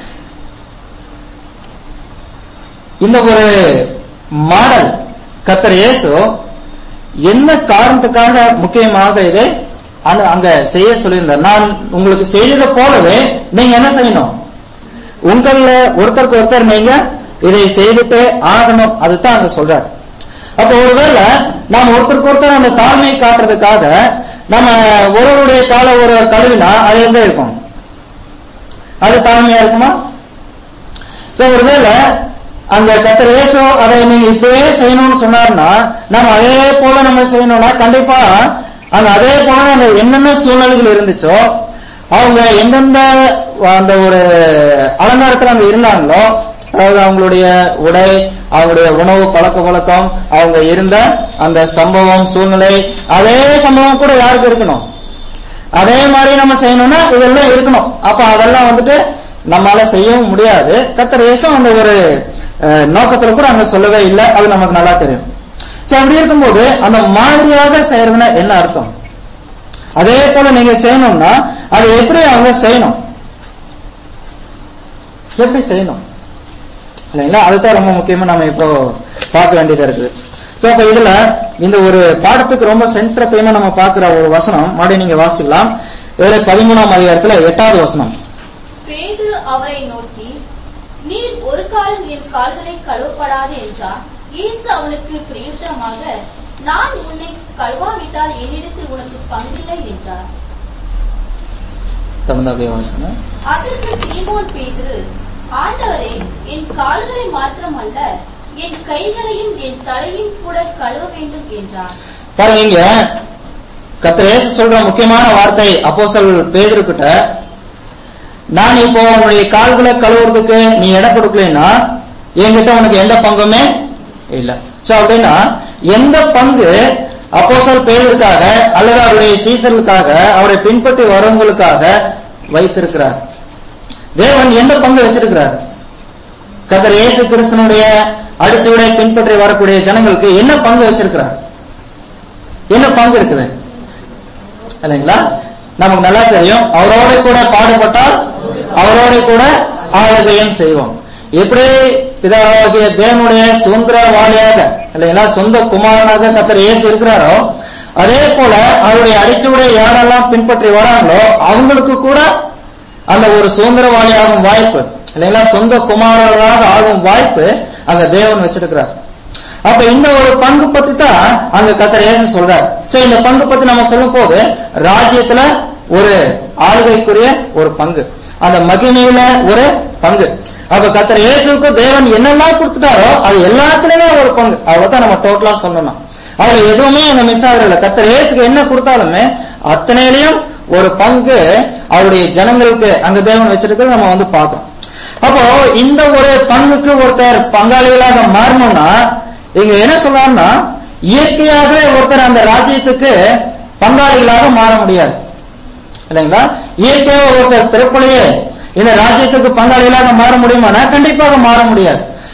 Speaker 1: இந்த ஒரு மாடல் கத்தர் இயேசு என்ன காரணத்துக்காக முக்கியமாக இதை அங்க- அங்க செய்ய சொல்லியிருந்தார் நான் உங்களுக்கு செய்ததை போலவே நீங்க என்ன செய்யணும் உங்கள ஒருத்தருக்கு ஒருத்தர் நீங்க இதை செய்துட்டு ஆகணும் அதுதான் அங்க சொல்றாரு அப்ப ஒருவேளை நாம் ஒருத்தருக்கு ஒருத்தர் அந்த தாழ்மை காட்டுறதுக்காக நம்ம ஒருவருடைய கால ஒரு கழுவினா அது எங்க இருக்கும் அது தாழ்மையா இருக்குமா சோ ஒருவேளை அந்த கத்தர் இயேசு அதை நீங்க இப்பவே செய்யணும்னு சொன்னாருன்னா நம்ம அதே போல நம்ம செய்யணும்னா கண்டிப்பா அந்த அதே போல அந்த என்னென்ன சூழ்நிலைகள் இருந்துச்சோ அவங்க எந்தெந்த அந்த ஒரு அலங்காரத்துல அங்க இருந்தாங்களோ அதாவது அவங்களுடைய உடை அவங்களுடைய உணவு பழக்க வழக்கம் அவங்க இருந்த அந்த சம்பவம் சூழ்நிலை அதே சம்பவம் கூட யாருக்கு இருக்கணும் அதே மாதிரி நம்ம செய்யணும்னா இதெல்லாம் இருக்கணும் அப்ப அதெல்லாம் வந்துட்டு நம்மால செய்யவும் முடியாது கத்தர் இயேசும் அந்த ஒரு அஹ், நோக்கத்துல கூட அங்க சொல்லவே இல்லை அது நமக்கு நல்லா தெரியும் சரி அப்படி இருக்கும்போது அந்த மாதிரியாக செய்யறதுன்னா என்ன அர்த்தம் அதே போல நீங்க செய்யணும்னா அது எப்படி அவங்க செய்யணும் எப்படி செய்யணும் இல்லைங்களா அதுதான் ரொம்ப முக்கியமா நம்ம இப்போ பார்க்க வேண்டியதா இருக்குது சோ அப்ப இதுல இந்த ஒரு பாடத்துக்கு ரொம்ப சென்ட்ரத்தையுமா நம்ம பார்க்கிற ஒரு வசனம் மறுபடியும் நீங்க வாசிக்கலாம் இதுல பதிமூணாம் அதிகாரத்துல எட்டாவது வசனம்
Speaker 2: பேதுரு அவரை நோக்கி நீர் ஒரு காலம் என் கால்களை கழுவப்படாது என்றார் இயேசு அவனுக்கு பிரயுத்தரமாக நான் உன்னை கழுவாவிட்டால் என்னிடத்தில் உனக்கு பங்கில்லை என்றார்
Speaker 1: தொடர்ந்து அப்படியே வாசிங்க
Speaker 2: அதற்கு சீமோன் பேதுரு ஆண்டவரே என் கால்களை மாத்திரமல்ல என் கைகளையும் என் தலையும் கூட கழுவ வேண்டும் என்றார்
Speaker 1: பாருங்க இங்க கர்த்தர் இயேசு சொல்ற முக்கியமான வார்த்தை அப்போஸ்தல் பேதுரு கிட்ட நான் இப்போ உன்னுடைய கால்களை கழுவுறதுக்கு நீ இடம் கொடுக்கலைன்னா என்கிட்ட உனக்கு எந்த பங்குமே இல்ல சோ அப்படின்னா எந்த பங்கு அப்போஸ்தல் பேருக்காக அல்லது அவருடைய சீசர்களுக்காக அவரை பின்பற்றி வரவங்களுக்காக வைத்திருக்கிறார் தேவன் எந்த பங்கு வச்சிருக்கிறார் கர்த்தர் இயேசு கிறிஸ்தனுடைய அடிச்சுவடை பின்பற்றி வரக்கூடிய ஜனங்களுக்கு என்ன பங்கு வச்சிருக்கிறார் என்ன பங்கு இருக்குது இல்லைங்களா நமக்கு நல்லா தெரியும் அவரோட கூட பாடுபட்டால் அவரோட கூட ஆளுகையும் செய்வோம் எப்படி பிதாவாகிய தேவனுடைய சுதந்திர வாலியாக இல்லைங்களா சொந்த குமாரனாக கத்தர் இயேசு இருக்கிறாரோ அதே போல அவருடைய அடிச்சுவடை யாரெல்லாம் பின்பற்றி வராங்களோ அவங்களுக்கு கூட அந்த ஒரு சுதந்திரவாளி ஆகும் வாய்ப்பு இல்லைங்களா சொந்த குமாரர்களாக ஆகும் வாய்ப்பு அங்க தேவன் வச்சிருக்கிறார் அப்ப இந்த ஒரு பங்கு பத்தி தான் அங்க கத்தர் இயேசு சொல்றார் சோ இந்த பங்கு பத்தி நம்ம சொல்லும் போது ராஜ்யத்துல ஒரு ஆளுகைக்குரிய ஒரு பங்கு அந்த மகிமையில ஒரு பங்கு அப்ப கத்தர் இயேசுக்கு தேவன் என்னெல்லாம் கொடுத்துட்டாரோ அது எல்லாத்துலயுமே ஒரு பங்கு அவ்வளவுதான் நம்ம டோட்டலா சொல்லணும் அதுல எதுவுமே அந்த மிஸ் ஆகல கத்தர் இயேசுக்கு என்ன கொடுத்தாலுமே அத்தனையிலையும் ஒரு பங்கு அவருடைய ஜனங்களுக்கு அங்க தேவன் வச்சிருக்கிறது நம்ம வந்து பார்த்தோம் அப்போ இந்த ஒரு பங்குக்கு ஒருத்தர் பங்காளிகளாக மாறணும்னா இங்க என்ன சொல்றாருன்னா இயற்கையாகவே ஒருத்தர் அந்த ராஜ்யத்துக்கு பங்காளிகளாக மாற முடியாது இல்லைங்களா இயற்கையாக ஒருத்தர் பிறப்புலையே இந்த ராஜ்யத்துக்கு பங்காளிகளாக மாற முடியுமானா கண்டிப்பாக மாற முடியாது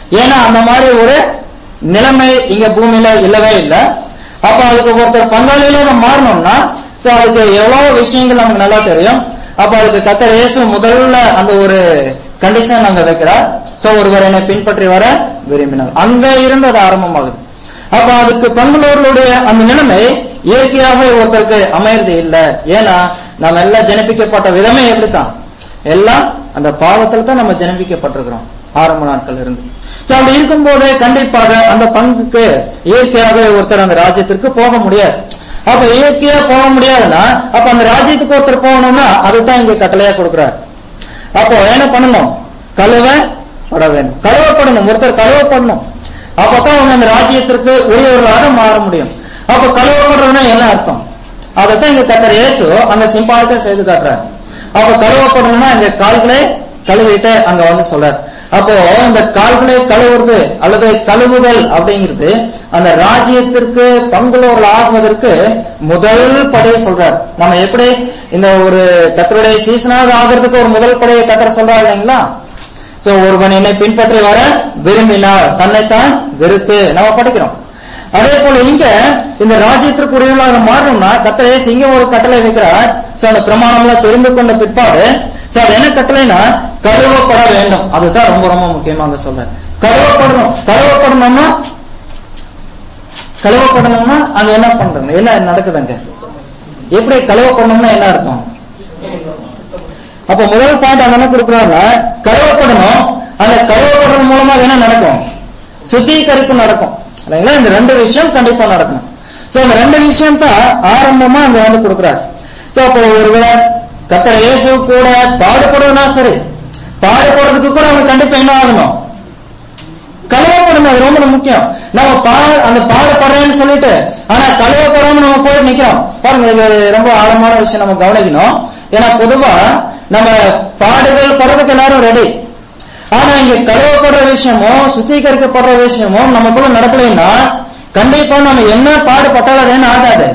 Speaker 1: ஏன்னா அந்த மாதிரி ஒரு நிலைமை இங்க பூமியில இல்லவே இல்லை அப்ப அதுக்கு ஒருத்தர் பங்காளியில நம்ம மாறணும்னா சோ அதுக்கு எவ்வளவு விஷயங்கள் நமக்கு நல்லா தெரியும் அப்ப அதுக்கு கத்தர் இயேசு முதல்ல அந்த ஒரு கண்டிஷன் அங்க வைக்கிறார் சோ ஒருவர் என்னை பின்பற்றி வர விரும்பினார் அங்க இருந்து அது ஆரம்பமாகுது அப்ப அதுக்கு பங்குள்ளவர்களுடைய அந்த நிலைமை இயற்கையாக ஒருத்தருக்கு அமையறது இல்ல ஏன்னா நம்ம எல்லாம் ஜனிப்பிக்கப்பட்ட விதமே எப்படித்தான் எல்லாம் அந்த பாவத்துல தான் நம்ம ஜனிப்பிக்கப்பட்டிருக்கிறோம் ஆரம்ப நாட்கள் இருந்து சோ அப்படி இருக்கும்போது கண்டிப்பாக அந்த பங்குக்கு இயற்கையாக ஒருத்தர் அந்த ராஜ்யத்திற்கு போக முடியாது அப்ப இயற்கையா போக முடியாதுன்னா அப்ப அந்த ராஜ்யத்துக்கு ஒருத்தர் போகணும்னா அதுதான் இங்க கட்டளையா கொடுக்கிறார் அப்போ என்ன பண்ணணும் கழுவ பட வேண்டும் கழுவப்படணும் ஒருத்தர் கழுவப்படணும் அப்பதான் அவங்க அந்த ராஜ்யத்திற்கு உரியவர்களாக மாற முடியும் அப்ப கழுவப்படுறதுன்னா என்ன அர்த்தம் அதைத்தான் இங்க கத்தர் இயேசு அங்க சிம்பாலிட்டா செய்து காட்டுறாரு அப்ப கழுவப்படணும்னா இங்க கால்களை கழுவிட்டு அங்க வந்து சொல்றாரு அப்போ இந்த கால்களை கழுவுறது அல்லது கழுவுதல் அப்படிங்கிறது அந்த ராஜ்யத்திற்கு பங்குள்ளவர்கள் ஆகுவதற்கு முதல் படையை சொல்றாரு நம்ம எப்படி இந்த ஒரு கத்தருடைய சீசனாக ஆகிறதுக்கு ஒரு முதல் படையை கத்தர சொல்றாரு இல்லைங்களா சோ ஒருவன் என்னை பின்பற்றி வர விரும்பினார் தன்னைத்தான் வெறுத்து நம்ம படிக்கிறோம் அதே போல இங்க இந்த ராஜ்யத்திற்கு உரியவர்களாக மாறணும்னா கத்தரை இங்க ஒரு கட்டளை வைக்கிறார் சோ அந்த பிரமாணம்லாம் தெரிந்து கொண்ட பிற்பாடு சோ அது என்ன கட்டளைனா கழுவப்பட வேண்டும் அதுதான் ரொம்ப ரொம்ப முக்கியமாக சொல்ற கழுவப்படணும் கழுவப்படணும்னா கழுவப்படணும்னா அங்க என்ன பண்றது என்ன நடக்குது அங்க எப்படி கழுவப்படணும்னா என்ன அர்த்தம் அப்ப முதல் பாயிண்ட் அங்க என்ன கொடுக்குறாங்க கழுவப்படணும் அந்த கழுவப்படுறது மூலமா என்ன நடக்கும் சுத்திகரிப்பு நடக்கும் இல்லைங்களா இந்த ரெண்டு விஷயம் கண்டிப்பா நடக்கும் சோ இந்த ரெண்டு விஷயம் தான் ஆரம்பமா அங்க வந்து கொடுக்குறாரு சோ அப்போ ஒருவேளை கத்த இயேசு கூட பாடுபடுறதுனா சரி பாடுபடுறதுக்கு கூட அவங்க கண்டிப்பா என்ன ஆகணும் கழுவப்படணும் அது ரொம்ப முக்கியம் நம்ம பா அந்த பாடுபடுறேன்னு சொல்லிட்டு ஆனா கழுவப்படாம நம்ம போய் நிக்கிறோம் பாருங்க இது ரொம்ப ஆழமான விஷயம் நம்ம கவனிக்கணும் ஏன்னா பொதுவா நம்ம பாடுகள் படுறதுக்கு எல்லாரும் ரெடி ஆனா இங்க கழுவப்படுற விஷயமும் சுத்திகரிக்கப்படுற விஷயமும் நமக்குள்ள நடக்கலைன்னா கண்டிப்பா நம்ம என்ன பாடுபட்டாலும் அது என்ன ஆகாது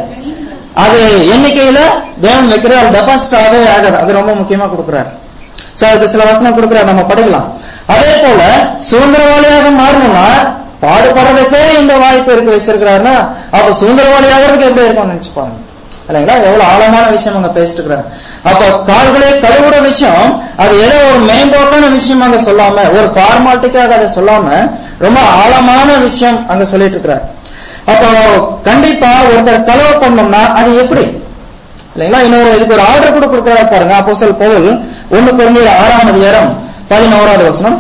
Speaker 1: அது எண்ணிக்கையில தேவன் வைக்கிற அது டெபாசிட் ஆகவே ஆகாது அது ரொம்ப முக்கியமா கொடுக்குறாரு சோ அதுக்கு சில வசனம் கொடுக்குறாரு நம்ம படிக்கலாம் அதே போல சுதந்திரவாளியாக மாறணும்னா பாடுபடுறதுக்கே இந்த வாய்ப்பு இருக்கு வச்சிருக்கிறாருன்னா அப்ப சுதந்திரவாளியாகிறதுக்கு எப்படி இருக்கும் நினைச்சு பாருங்க இல்லைங்களா எவ்வளவு ஆழமான விஷயம் அங்க பேசிட்டு இருக்கிறாரு அப்ப கால்களை கழுவுற விஷயம் அது ஏதோ ஒரு மேம்போக்கான விஷயம் அங்க சொல்லாம ஒரு ஃபார்மாலிட்டிக்காக அதை சொல்லாம ரொம்ப ஆழமான விஷயம் அங்க சொல்லிட்டு இருக்கிறார் அப்போ கண்டிப்பா ஒருத்தர் கழுவ பண்ணோம்னா அது எப்படி இல்லைங்களா இன்னொரு இதுக்கு ஒரு ஆர்டர் கூட கொடுக்கிறாரு பாருங்க அப்போ சொல் பொருள் ஒண்ணு குறைந்த ஆறாம் அதிகாரம் பதினோராவது வசனம்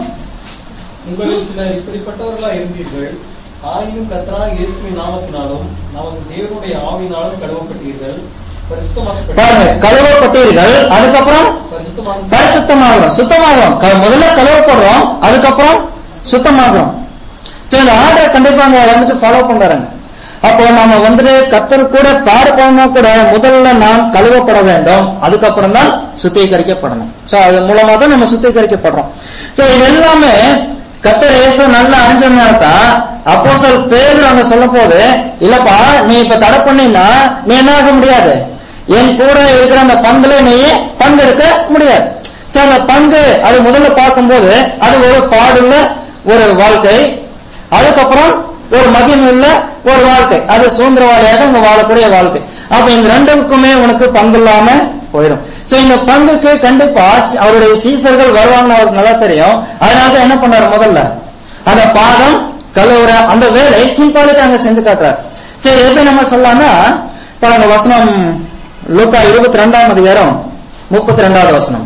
Speaker 5: உங்களில் சிலர் இப்படிப்பட்டவர்களா இருந்தீர்கள் ஆயினும் கத்தரா இயேசுவின் நாமத்தினாலும் நமது தேவனுடைய ஆவினாலும் கழுவப்பட்டீர்கள் பரிசுத்தமாக்கப்பட்டீர்கள்.
Speaker 1: பாருங்க கழுவப்பட்டீர்கள் அதுக்கப்புறம்
Speaker 5: பரிசுத்தமாக
Speaker 1: பரிசுத்தமாகிறோம் சுத்தமாகிறோம் க- முதல்ல கழுவப்படுறோம் அதுக்கப்புறம் சுத்தமாகிறோம் சரி இந்த ஆர்டர் கண்டிப்பா அங்க வந்துட்டு ஃபாலோ பண்றாங்க அப்போ நாம வந்துட்டு கத்தர் கூட பாடுபடணும்னா கூட முதல்ல நாம் கழுவப்பட வேண்டும் அதுக்கப்புறம் தான் சுத்திகரிக்கப்படணும் சோ அது மூலமா தான் நம்ம சுத்திகரிக்கப்படுறோம் சோ இது எல்லாமே கத்தர் இயேசு நல்லா அறிஞ்சதுனால தான் அப்போ சொல் பேர் அங்க சொல்லும் போது இல்லப்பா நீ இப்ப தடை பண்ணினா நீ என்ன ஆக முடியாது என் கூட இருக்கிற அந்த பங்குல நீ பங்கெடுக்க முடியாது சரி அந்த பங்கு அது முதல்ல பார்க்கும்போது அது ஒரு பாடுள்ள ஒரு வாழ்க்கை அதுக்கப்புறம் ஒரு மகிமுள்ள ஒரு வாழ்க்கை அது சுதந்திரவாளியாக உங்க வாழக்கூடிய வாழ்க்கை அப்ப இந்த ரெண்டுக்குமே உனக்கு பங்கு இல்லாம போயிடும் சோ இந்த பங்குக்கு கண்டிப்பா அவருடைய சீசர்கள் வருவாங்கன்னு அவருக்கு நல்லா தெரியும் அதனால தான் என்ன பண்ணாரு முதல்ல அந்த பாதம் கழுவுற அந்த வேலை சிம்பாலிட்டி அங்க செஞ்சு காட்டுறாரு சரி எப்படி நம்ம சொல்லலாம்னா பாருங்க வசனம் லூக்கா இருபத்தி ரெண்டாம் அதிகாரம் முப்பத்தி ரெண்டாவது வசனம்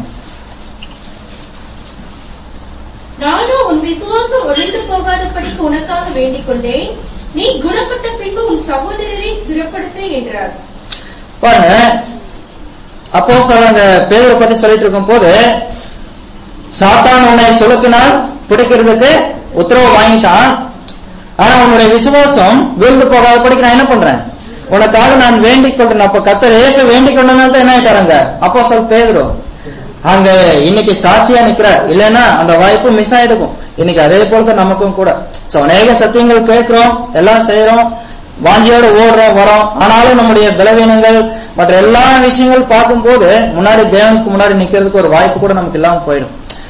Speaker 3: நானும் உன் விசுவாசம் ஒழிந்து போகாதபடிக்கு உனக்காக வேண்டிக் கொண்டேன் நீ குணப்பட்ட பின்பு உன் சகோதரரை ஸ்திரப்படுத்த என்றார்
Speaker 1: பாருங்க அப்போ சொல்றாங்க பேரை பத்தி சொல்லிட்டு இருக்கும் போது சாத்தான் உன்னை சுழுக்கினால் பிடிக்கிறதுக்கு உத்தரவு வாங்கிட்டான் ஆனா உன்னுடைய விசுவாசம் வீழ்ந்து போகாத படிக்க நான் என்ன பண்றேன் உனக்காக நான் வேண்டிக் கொள்றேன் அப்ப கத்தர் ஏசு வேண்டிக் கொண்டனால தான் என்ன ஆயிட்டாருங்க அப்போ சொல் பேதுரு அங்க இன்னைக்கு சாட்சியா நிக்கிறார் இல்லைன்னா அந்த வாய்ப்பு மிஸ் ஆயிடுக்கும் இன்னைக்கு அதே போலதான் நமக்கும் கூட சோ அநேக சத்தியங்கள் கேட்கிறோம் எல்லாம் செய்யறோம் வாஞ்சியோட ஓடுறோம் வரோம் ஆனாலும் நம்முடைய பலவீனங்கள் மற்ற எல்லா விஷயங்கள் பார்க்கும்போது முன்னாடி தேவனுக்கு முன்னாடி நிக்கிறதுக்கு ஒரு வாய்ப்பு கூட நமக்கு இல்லாம போயிடும்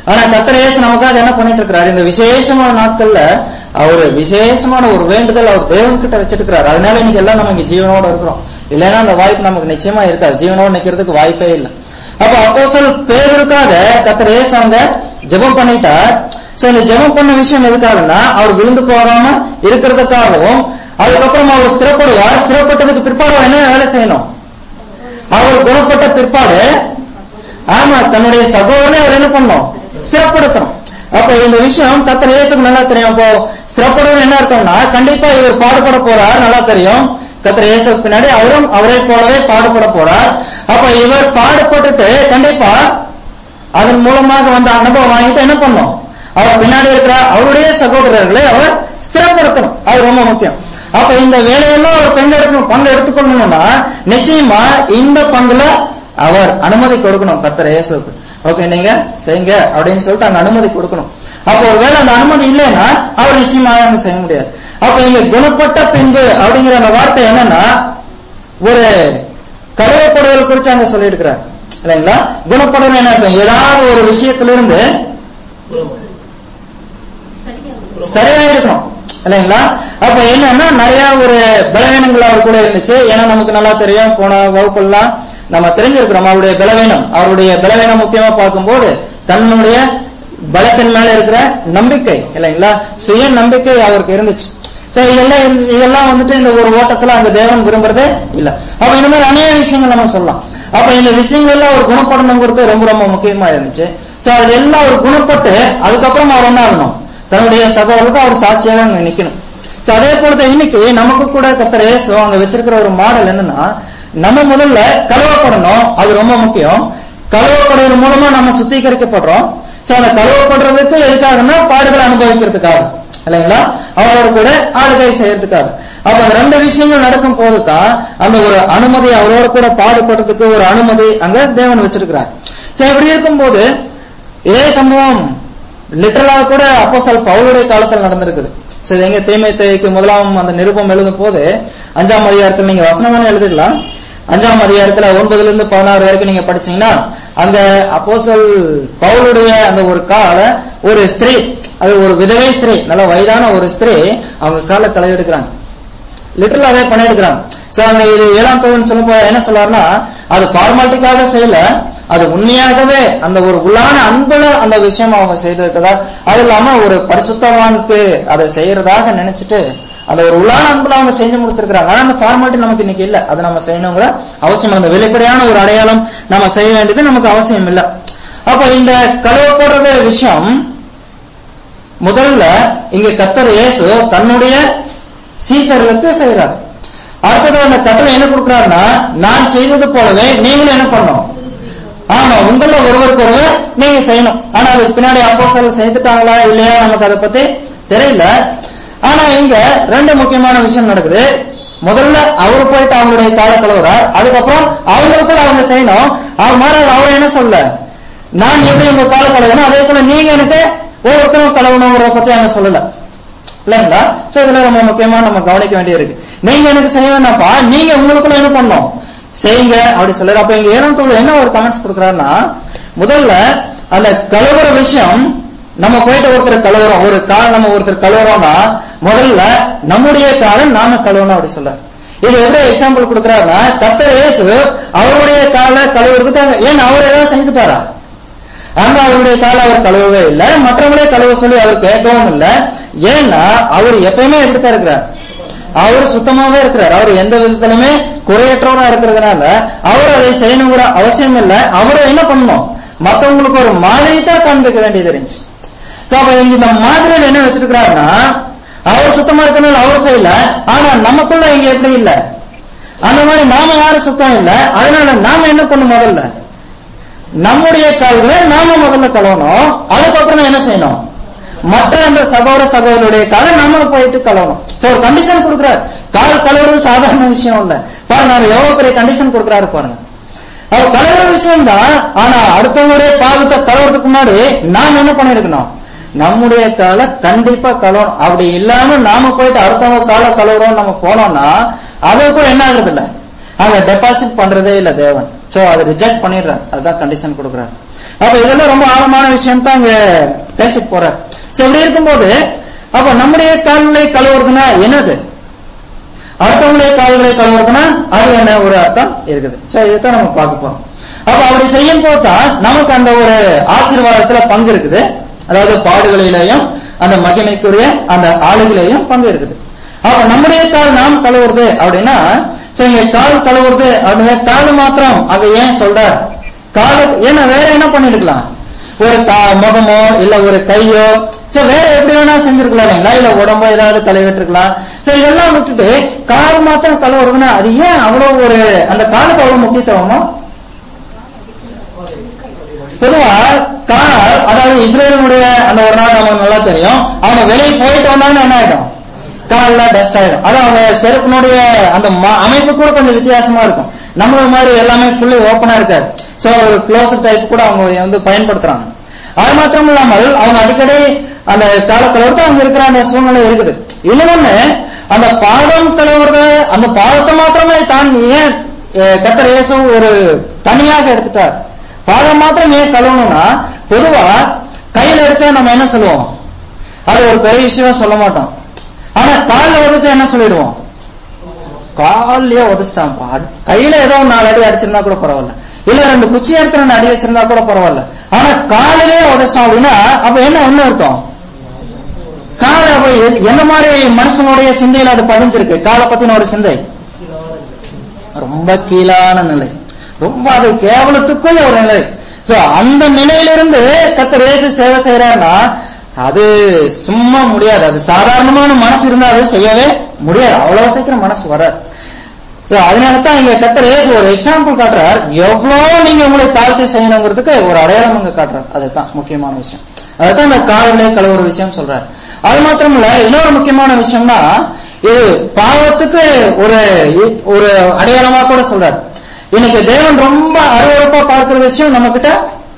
Speaker 1: ஆனா கத்தர் இயேசு நமக்காக என்ன பண்ணிட்டு இருக்கிறார் இந்த விசேஷமான நாட்கள்ல அவரு விசேஷமான ஒரு வேண்டுதல் அவர் தேவன் கிட்ட வச்சிருக்கிறார் அதனால இன்னைக்கு எல்லாம் நம்ம இங்க ஜீவனோட இருக்கிறோம் இல்லைன்னா அந்த வாய்ப்பு நமக்கு நிச்சயமா இருக்காது ஜீவனோட நிக்கிறதுக்கு வாய்ப்பே இல்லை அப்ப அப்போஸ்தலர் பேருக்காக கத்தர் இயேசு அவங்க ஜெபம் பண்ணிட்டார் சோ இந்த ஜெபம் பண்ண விஷயம் எதுக்காகன்னா அவர் விழுந்து போகாம இருக்கிறதுக்காகவும் அதுக்கப்புறம் அவர் ஸ்திரப்படுவார் ஸ்திரப்பட்டதுக்கு பிற்பாடு அவர் என்ன வேலை செய்யணும் அவர் குணப்பட்ட பிற்பாடு ஆமா தன்னுடைய சகோதரனை அவர் என்ன பண்ணணும் ஸ்திரப்படுத்தணும் அப்ப இந்த விஷயம் கத்தர் இயேசுக்கு நல்லா தெரியும் அப்போ ஸ்திரப்படுவது என்ன அர்த்தம்னா கண்டிப்பா இவர் பாடுபட போறார் நல்லா தெரியும் கத்தர் இயேசுக்கு பின்னாடி அவரும் அவரை போலவே பாடுபட போறார் அப்ப இவர் பாடுபட்டுட்டு கண்டிப்பா அதன் மூலமாக வந்த அனுபவம் வாங்கிட்டு என்ன பண்ணும் அவர் பின்னாடி இருக்கிற அவருடைய சகோதரர்களை அவர் ஸ்திரப்படுத்தணும் அது ரொம்ப முக்கியம் அப்ப இந்த வேலையெல்லாம் அவர் பங்கெடுக்கணும் பங்கு எடுத்துக்கொள்ளணும்னா நிச்சயமா இந்த பங்குல அவர் அனுமதி கொடுக்கணும் கத்தர் இயேசுக்கு ஓகே நீங்க செய்யுங்க அப்படின்னு சொல்லிட்டு அங்க அனுமதி கொடுக்கணும் அப்ப ஒருவேளை அந்த அனுமதி இல்லைன்னா அவர் நிச்சயமாக அங்க செய்ய முடியாது அப்ப இங்க குணப்பட்ட பின்பு அப்படிங்கிற அந்த வார்த்தை என்னன்னா ஒரு கருவப்படுதல் குறிச்சு அங்க சொல்லியிருக்கிறார் இல்லைங்களா குணப்படுதல் என்ன அர்த்தம்? ஏதாவது ஒரு விஷயத்திலிருந்து சரியா இருக்கணும் இல்லைங்களா அப்ப என்னன்னா நிறைய ஒரு பலவீனங்கள் அவர் கூட இருந்துச்சு ஏன்னா நமக்கு நல்லா தெரியும் போன வகுப்பெல்லாம் நம்ம தெரிஞ்சிருக்கிறோம் அவருடைய பலவீனம் அவருடைய பலவீனம் முக்கியமா பார்க்கும்போது தன்னுடைய பலத்தின் மேல இருக்கிற நம்பிக்கை இல்லைங்களா சுய நம்பிக்கை அவருக்கு இருந்துச்சு சரி இதெல்லாம் இருந்து- இதெல்லாம் வந்துட்டு இந்த ஒரு ஓட்டத்துல அந்த தேவன் விரும்புறதே இல்ல அப்ப இந்த மாதிரி அநேக விஷயங்கள் நம்ம சொல்லலாம் அப்ப இந்த விஷயங்கள்ல ஒரு குணப்படணுங்கிறது ரொம்ப ரொம்ப முக்கியமா இருந்துச்சு சோ அது எல்லாம் ஒரு குணப்பட்டு அதுக்கப்புறம் அவர் என்ன ஆகணும் தன்னுடைய சகோதரருக்கு அவர் சாட்சியாக அங்க நிக்கணும் சோ அதே போல இன்னைக்கு நமக்கு கூட கத்தர் இயேசு அங்க வச்சிருக்கிற ஒரு மாடல் என்னன்னா நம்ம முதல்ல கழுவப்படணும் அது ரொம்ப முக்கியம் கழுவப்படுறது மூலமா நம்ம சுத்திகரிக்கப்படுறோம் சோ அந்த கழுவப்படுறதுக்கு எதுக்காகன்னா பாடுகளை அனுபவிக்கிறதுக்காக இல்லைங்களா அவரோட கூட ஆளுகை செய்யறதுக்காக அப்ப அந்த ரெண்டு விஷயங்கள் நடக்கும் போது தான் அந்த ஒரு அனுமதி அவரோட கூட பாடுபடுறதுக்கு ஒரு அனுமதி அங்க தேவன் வச்சிருக்கிறார் சோ இப்படி இருக்கும்போது இதே சம்பவம் லிட்டரலா கூட அப்போஸ்தலர் பவுலுடைய காலத்தில் நடந்திருக்குது சரி எங்க தீமை தேய்க்கு முதலாம் அந்த நிருபம் எழுதும் போது அஞ்சாம் அதிகாரத்தில் நீங்க வசனமான எழுதிடலாம் அஞ்சாம் அதிகாரத்துல ஒன்பதுல இருந்து பதினாறு வரைக்கும் நீங்க படிச்சீங்கன்னா அங்க அப்போஸ்தல் பவுலுடைய அந்த ஒரு கால ஒரு ஸ்திரீ அது ஒரு விதவை ஸ்திரீ நல்ல வயதான ஒரு ஸ்திரீ அவங்க கால களை எடுக்கிறாங்க லிட்டரலாவே பண்ணிருக்கிறாங்க சோ அங்க இது ஏழாம் தொழில் சொல்லும்போது என்ன சொல்றாருன்னா அது ஃபார்மாலிட்டிக்காக செய்யல அது உண்மையாகவே அந்த ஒரு உள்ளான அன்புல அந்த விஷயம் அவங்க செய்திருக்கதா அது இல்லாம ஒரு பரிசுத்தவானுக்கு அதை செய்யறதாக நினைச்சிட்டு அந்த ஒரு உள்ளான அன்புல அவங்க செஞ்சு முடிச்சிருக்காங்க ஆனா அந்த ஃபார்மாலிட்டி நமக்கு இன்னைக்கு இல்ல அதை நம்ம செய்யணுங்கிற அவசியம் அந்த வெளிப்படையான ஒரு அடையாளம் நம்ம செய்ய வேண்டியது நமக்கு அவசியம் இல்ல அப்ப இந்த கழுவப்படுற விஷயம் முதல்ல இங்க கத்தர் இயேசு தன்னுடைய சீசர்களுக்கு செய்யறாரு அடுத்தது அந்த கட்டளை என்ன கொடுக்கிறாருன்னா நான் செய்தது போலவே நீங்களும் என்ன பண்ணணும் ஆமா உங்கள ஒருவருக்கு ஒருவர் நீங்க செய்யணும் ஆனா அதுக்கு பின்னாடி அப்போ செய்துட்டாங்களா இல்லையா நமக்கு அதை பத்தி தெரியல ஆனா இங்க ரெண்டு முக்கியமான விஷயம் நடக்குது முதல்ல அவர் போயிட்டு அவங்களுடைய கால கழுவுறார் அதுக்கப்புறம் அவங்களுக்குள்ள அவங்க செய்யணும் அவர் மாறாது அவர் என்ன சொல்ல நான் எப்படி உங்க கால கழுவணும் அதே போல நீங்க எனக்கு ஒவ்வொருத்தரும் கழுவணுங்கிறத பத்தி அவங்க சொல்லல இல்லைங்களா சோ இதுல ரொம்ப முக்கியமா நம்ம கவனிக்க வேண்டியிருக்கு நீங்க எனக்கு செய்ய வேண்டாம்ப்பா நீங்க உங்களுக்குள்ள என்ன பண்ணணும் செய்யுங்க அப்படி சொல்றாரு அப்ப இங்க ஏழாம் தொழில் என்ன ஒரு கமெண்ட்ஸ் கொடுக்குறாருன்னா முதல்ல அந்த கழுவுற விஷயம் நம்ம போயிட்டு ஒருத்தர் கழுவுறோம் ஒரு கால் நம்ம ஒருத்தர் கழுவுறோம்னா முதல்ல நம்முடைய காலை நாம கழுவணும் அப்படி சொல்றாரு இது எப்படி எக்ஸாம்பிள் கொடுக்குறாருன்னா கத்தர் இயேசு அவருடைய காலை கழுவுறதுக்கு ஏன் அவர் ஏதாவது செஞ்சுட்டாரா அங்க அவருடைய காலை அவர் கழுவவே இல்லை மற்றவங்களே கழுவ சொல்லி அவர் கேட்கவும் இல்லை ஏன்னா அவர் எப்பயுமே எப்படித்தான் இருக்கிறார் அவர் சுத்தமாவே இருக்கிறார் அவர் எந்த விதத்திலுமே குறையற்றவரா இருக்கிறதுனால அவர் அதை செய்யணுங்கிற அவசியம் இல்லை அவரை என்ன பண்ணணும் மத்தவங்களுக்கு ஒரு மாதிரி தான் காண்பிக்க வேண்டியது இருந்துச்சு சோ அப்ப இங்க இந்த மாதிரியில் என்ன வச்சிருக்கிறாருன்னா அவர் சுத்தமா இருக்கனால அவர் செய்யல ஆனா நமக்குள்ள இங்க எப்படி இல்ல அந்த மாதிரி நாம யாரும் சுத்தம் இல்ல அதனால நாம என்ன பண்ணும் முதல்ல நம்முடைய கால்களை நாம முதல்ல கழுவணும் அதுக்கப்புறம் என்ன செய்யணும் மற்ற அந்த சகோதர சகோதரருடைய காலை நாம போயிட்டு கழுவணும் சோ ஒரு கண்டிஷன் கொடுக்குறாரு கால் கழுவுறது சாதாரண விஷயம் இல்ல பாருங்க அவர் எவ்வளவு பெரிய கண்டிஷன் கொடுக்குறாரு பாருங்க அவர் கழுவுற விஷயம் தான் ஆனா அடுத்தவங்களுடைய பாதத்தை கழுவுறதுக்கு முன்னாடி நாம என்ன பண்ணிருக்கணும் நம்முடைய காலை கண்டிப்பா கழுவணும் அப்படி இல்லாம நாம போயிட்டு அடுத்தவங்க காலை கழுவுறோம் நம்ம போனோம்னா அதை கூட என்ன ஆகுறது இல்ல அங்க டெபாசிட் பண்றதே இல்ல தேவன் சோ அதை ரிஜெக்ட் பண்ணிடுறாரு அதுதான் கண்டிஷன் கொடுக்குறாரு அப்ப இதெல்லாம் ரொம்ப ஆழமான விஷயம் தான் இங்க பேச போற சோ இப்படி இருக்கும்போது அப்ப நம்முடைய கால்களை கழுவுறதுன்னா என்னது அடுத்தவங்களுடைய கால்களை கழுவுறதுன்னா அது என்ன ஒரு அர்த்தம் இருக்குது சோ இதைத்தான் நம்ம பார்க்க போறோம் அப்ப அப்படி செய்யும் போது தான் நமக்கு அந்த ஒரு ஆசீர்வாதத்துல பங்கு இருக்குது அதாவது பாடுகளிலேயும் அந்த மகிமைக்குரிய அந்த ஆளுகளையும் பங்கு இருக்குது அப்ப நம்முடைய கால் நாம் கழுவுறது அப்படின்னா சோ இங்க கால் கழுவுறது அப்படின்னா கால் மாத்திரம் அங்க ஏன் சொல்ற கால ஏன்னா வேற என்ன பண்ணிருக்கலாம் ஒரு கா- முகமோ இல்ல ஒரு கையோ சரி வேற எப்படி வேணா செஞ்சிருக்கலாம் இல்லைங்களா இல்ல உடம்போ ஏதாவது தலைவிட்டுருக்கலாம் சரி இதெல்லாம் விட்டுட்டு கால் மாத்திரம் கழுவுறதுன்னா அது ஏன் அவ்வளவு ஒரு அந்த காலுக்கு அவ்வளவு முக்கியத்துவமா பொதுவா கால் அதாவது இஸ்ரேலுடைய அந்த ஒரு நாள் நமக்கு நல்லா தெரியும் அவங்க வெளியே போயிட்டு வந்தாங்கன்னா என்ன ஆயிடும் கால்ல டஸ்ட் ஆயிடும் அது அவங்க செருப்பினுடைய அந்த ம- அமைப்பு கூட கொஞ்சம் வித்தியாசமா இருக்கும் நம்மள மாதிரி எல்லாமே ஃபுல்லி ஓப்பனா இருக்காது சோ ஒரு க்ளோஸ் டைப் கூட அவங்க வந்து பயன்படுத்துறாங்க அது மாத்திரம் இல்லாமல் அவங்க அடிக்கடி அந்த கால கலவரத்தை அவங்க இருக்கிற அந்த சூழ்நிலை இருக்குது இன்னொன்னு அந்த பாதம் கலவரத அந்த பாதத்தை மாத்திரமே தான் ஏன் அஹ், கர்த்தர் இயேசு ஒரு தனியாக எடுத்துட்டார் பாதம் மாத்திரம் ஏன் கழுவணும்னா பொதுவா கையில அடிச்சா நம்ம என்ன சொல்லுவோம் அது ஒரு பெரிய விஷயம் சொல்ல மாட்டோம் ஆனா கால்ல உதச்சா என்ன சொல்லிடுவோம் கால்லயே உதச்சிட்டான்ப்பா கையில ஏதோ ஒரு நாலு அடி அடிச்சிருந்தா கூட பரவாயில்ல இல்ல ரெண்டு குச்சி எடுத்து ரெண்டு அடி வச்சிருந்தா கூட பரவாயில்ல ஆனா காலிலே உதச்சிட்டான் அப்படின்னா அப்ப என்ன என்ன அர்த்தம் கால அப்ப எ- என்ன மாதிரி மனுஷனுடைய சிந்தையில அது பதிஞ்சிருக்கு காலை பத்தின ஒரு சிந்தை ரொம்ப கீழான நிலை ரொம்ப அது கேவலத்துக்குரிய ஒரு நிலை சோ அந்த நிலையிலிருந்து கத்தர் இயேசு சேவை செய்யறாருன்னா அது சும்மா முடியாது அது சாதாரணமான மனசு இருந்தா அது செய்யவே முடியாது அவ்வளவு சீக்கிரம் மனசு வராது சோ அதனால தான் இங்க கத்தர் இயேசு ஒரு எக்ஸாம்பிள் காட்டுறார் எவ்வளவு நீங்க உங்களை தாழ்த்தி செய்யணுங்கிறதுக்கு ஒரு அடையாளம் இங்க காட்டுறார் அதுதான் முக்கியமான விஷயம் அதுதான் இந்த கால்களை கழுவுற விஷயம் சொல்றாரு அது மாத்திரம் இல்ல இன்னொரு முக்கியமான விஷயம்னா இது பாவத்துக்கு ஒரு ஒரு அடையாளமா கூட சொல்றாரு இன்னைக்கு தேவன் ரொம்ப அருவருப்பா பார்க்கிற விஷயம் நம்ம கிட்ட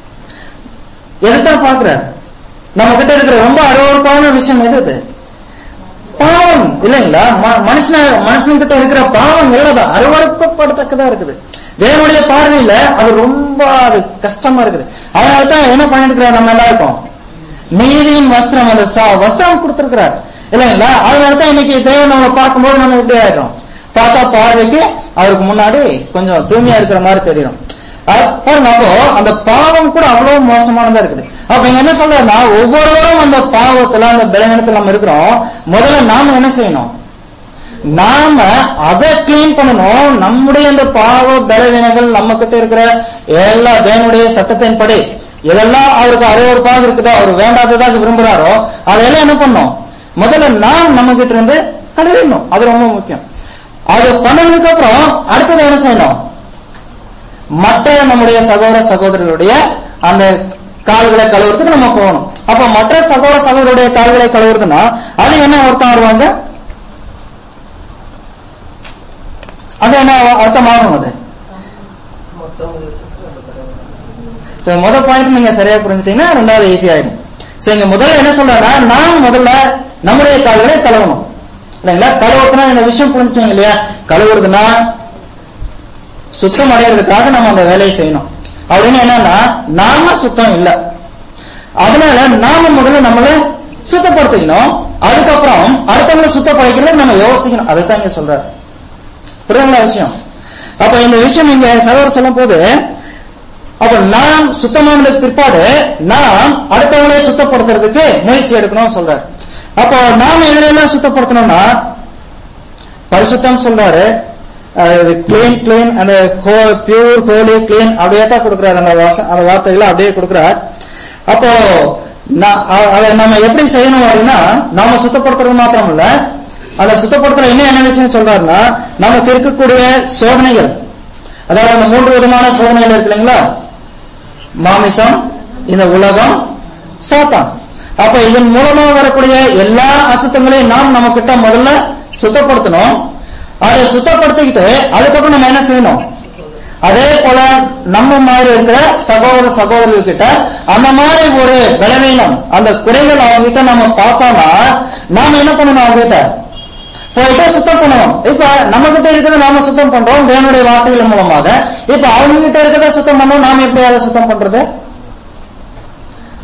Speaker 1: எதுதான் பார்க்கிறார் நம்ம கிட்ட இருக்கிற ரொம்ப அருவருப்பான விஷயம் எது இது பாவம் இல்லைங்களா ம- மனுஷன மனுஷன்கிட்ட இருக்கிற பாவம் எவ்வளவுதான் அருவறுப்பப்படத்தக்கதா இருக்குது தேவனுடைய பார்வையில அது ரொம்ப அது கஷ்டமா இருக்குது அதனால தான் என்ன பண்ணிட்டு இருக்கிறார் நம்ம எல்லாருக்கும் நீதியின் வஸ்திரம் அந்த ச- வஸ்திரம் கொடுத்திருக்கிறார் இல்லைங்களா அதனால தான் இன்னைக்கு தேவன் நம்ம பார்க்கும்போது நம்ம எப்படி ஆயிடும் பார்த்தா பார்வைக்கு அவருக்கு முன்னாடி கொஞ்சம் தூய்மையா இருக்கிற மாதிரி தெரியும் அப்ப நம்ம அந்த பாவம் கூட அவ்வளவு மோசமானதா இருக்குது அப்ப இங்க என்ன சொல்றேன்னா ஒவ்வொருவரும் அந்த பாவத்துல அந்த பலவீனத்துல நம்ம இருக்கிறோம் முதல்ல நாம என்ன செய்யணும் நாம அதை கிளீன் பண்ணணும் நம்முடைய அந்த பாவ பலவீனங்கள் நம்ம கிட்ட இருக்கிற எல்லா தேவனுடைய சட்டத்தின்படி எதெல்லாம் அவருக்கு அறுவறுப்பாக இருக்குதோ அவர் வேண்டாததாக விரும்புறாரோ அதெல்லாம் என்ன பண்ணும் முதல்ல நாம் நம்ம கிட்ட இருந்து கழுவிடணும் அது ரொம்ப முக்கியம் அது பண்ணதுக்கு அப்புறம் அடுத்தது என்ன செய்யணும் மற்ற நம்முடைய சகோதர சகோதரர்களுடைய அந்த கால்களை கழுவுறதுக்கு நம்ம போகணும் அப்ப மற்ற சகோதர சகோதரருடைய கால்களை கழுவுறதுன்னா அது என்ன அர்த்தம் வருவாங்க அது என்ன அர்த்தமாகும் அது சோ முதல் பாயிண்ட் நீங்க சரியா புரிஞ்சுட்டீங்கன்னா ரெண்டாவது ஈஸி ஆயிடும் சோ இங்க முதல்ல என்ன சொல்றேன்னா நாம் முதல்ல நம்முடைய கால்களை கழுவணும் இல்லைங்களா கழுவுறதுனா இந்த விஷயம் புரிஞ்சுட்டீங்க இல்லையா கழுவுறதுன்னா சுத்தம் அடையிறதுக்காக நம்ம அந்த வேலையை செய்யணும் அப்படின்னு என்னன்னா நாம சுத்தம் இல்ல அதனால நாம முதல்ல நம்மள சுத்தப்படுத்திக்கணும் அதுக்கப்புறம் அடுத்தவங்களை சுத்தப்படுத்திக்கிறது நம்ம யோசிக்கணும் அதுதான் இங்க சொல்றாரு புரியுங்களா விஷயம் அப்ப இந்த விஷயம் இங்க சகோதரர் சொல்லும் போது அப்ப நாம் சுத்தமானதுக்கு பிற்பாடு நாம் அடுத்தவங்களை சுத்தப்படுத்துறதுக்கு முயற்சி எடுக்கணும்னு சொல்றாரு அப்போ நாம எதுலாம் சுத்தப்படுத்தணும்னா பரிசுத்தம் சொல்றாரு கிளீன் கிளீன் அந்த பியூர் ஹோலி கிளீன் அப்படியே தான் கொடுக்குறாரு அந்த வாச- அந்த வார்த்தைகளை அப்படியே கொடுக்குறார் அப்போ நா- அ- அதை நம்ம எப்படி செய்யணும் அப்படின்னா நாம சுத்தப்படுத்துறது மாத்திரம் இல்ல அதை சுத்தப்படுத்துற இன்னும் என்ன விஷயம் சொல்றாருன்னா நமக்கு இருக்கக்கூடிய சோதனைகள் அதாவது அந்த மூன்று விதமான சோதனைகள் இருக்கு இல்லைங்களா மாமிசம் இந்த உலகம் சாத்தான் அப்ப இதன் மூலமா வரக்கூடிய எல்லா அசுத்தங்களையும் நாம் நம்ம கிட்ட முதல்ல சுத்தப்படுத்தணும் அதை சுத்தப்படுத்திக்கிட்டு அதுக்கப்புறம் நம்ம என்ன செய்யணும் அதே போல நம்ம மாதிரி இருக்கிற சகோதர சகோதரர்கள் கிட்ட அந்த மாதிரி ஒரு பலவீனம் அந்த குறைகள் அவங்க கிட்ட நம்ம பார்த்தோம்னா நாம என்ன பண்ணணும் அவங்க கிட்ட போயிட்டு சுத்தம் பண்ணுவோம் இப்ப நம்ம கிட்ட இருக்கிறத நாம சுத்தம் பண்றோம் தேவனுடைய வார்த்தைகள் மூலமாக இப்ப அவங்க கிட்ட இருக்கிறத சுத்தம் பண்ணோம் நாம எப்படி அதை சுத்தம் பண்றது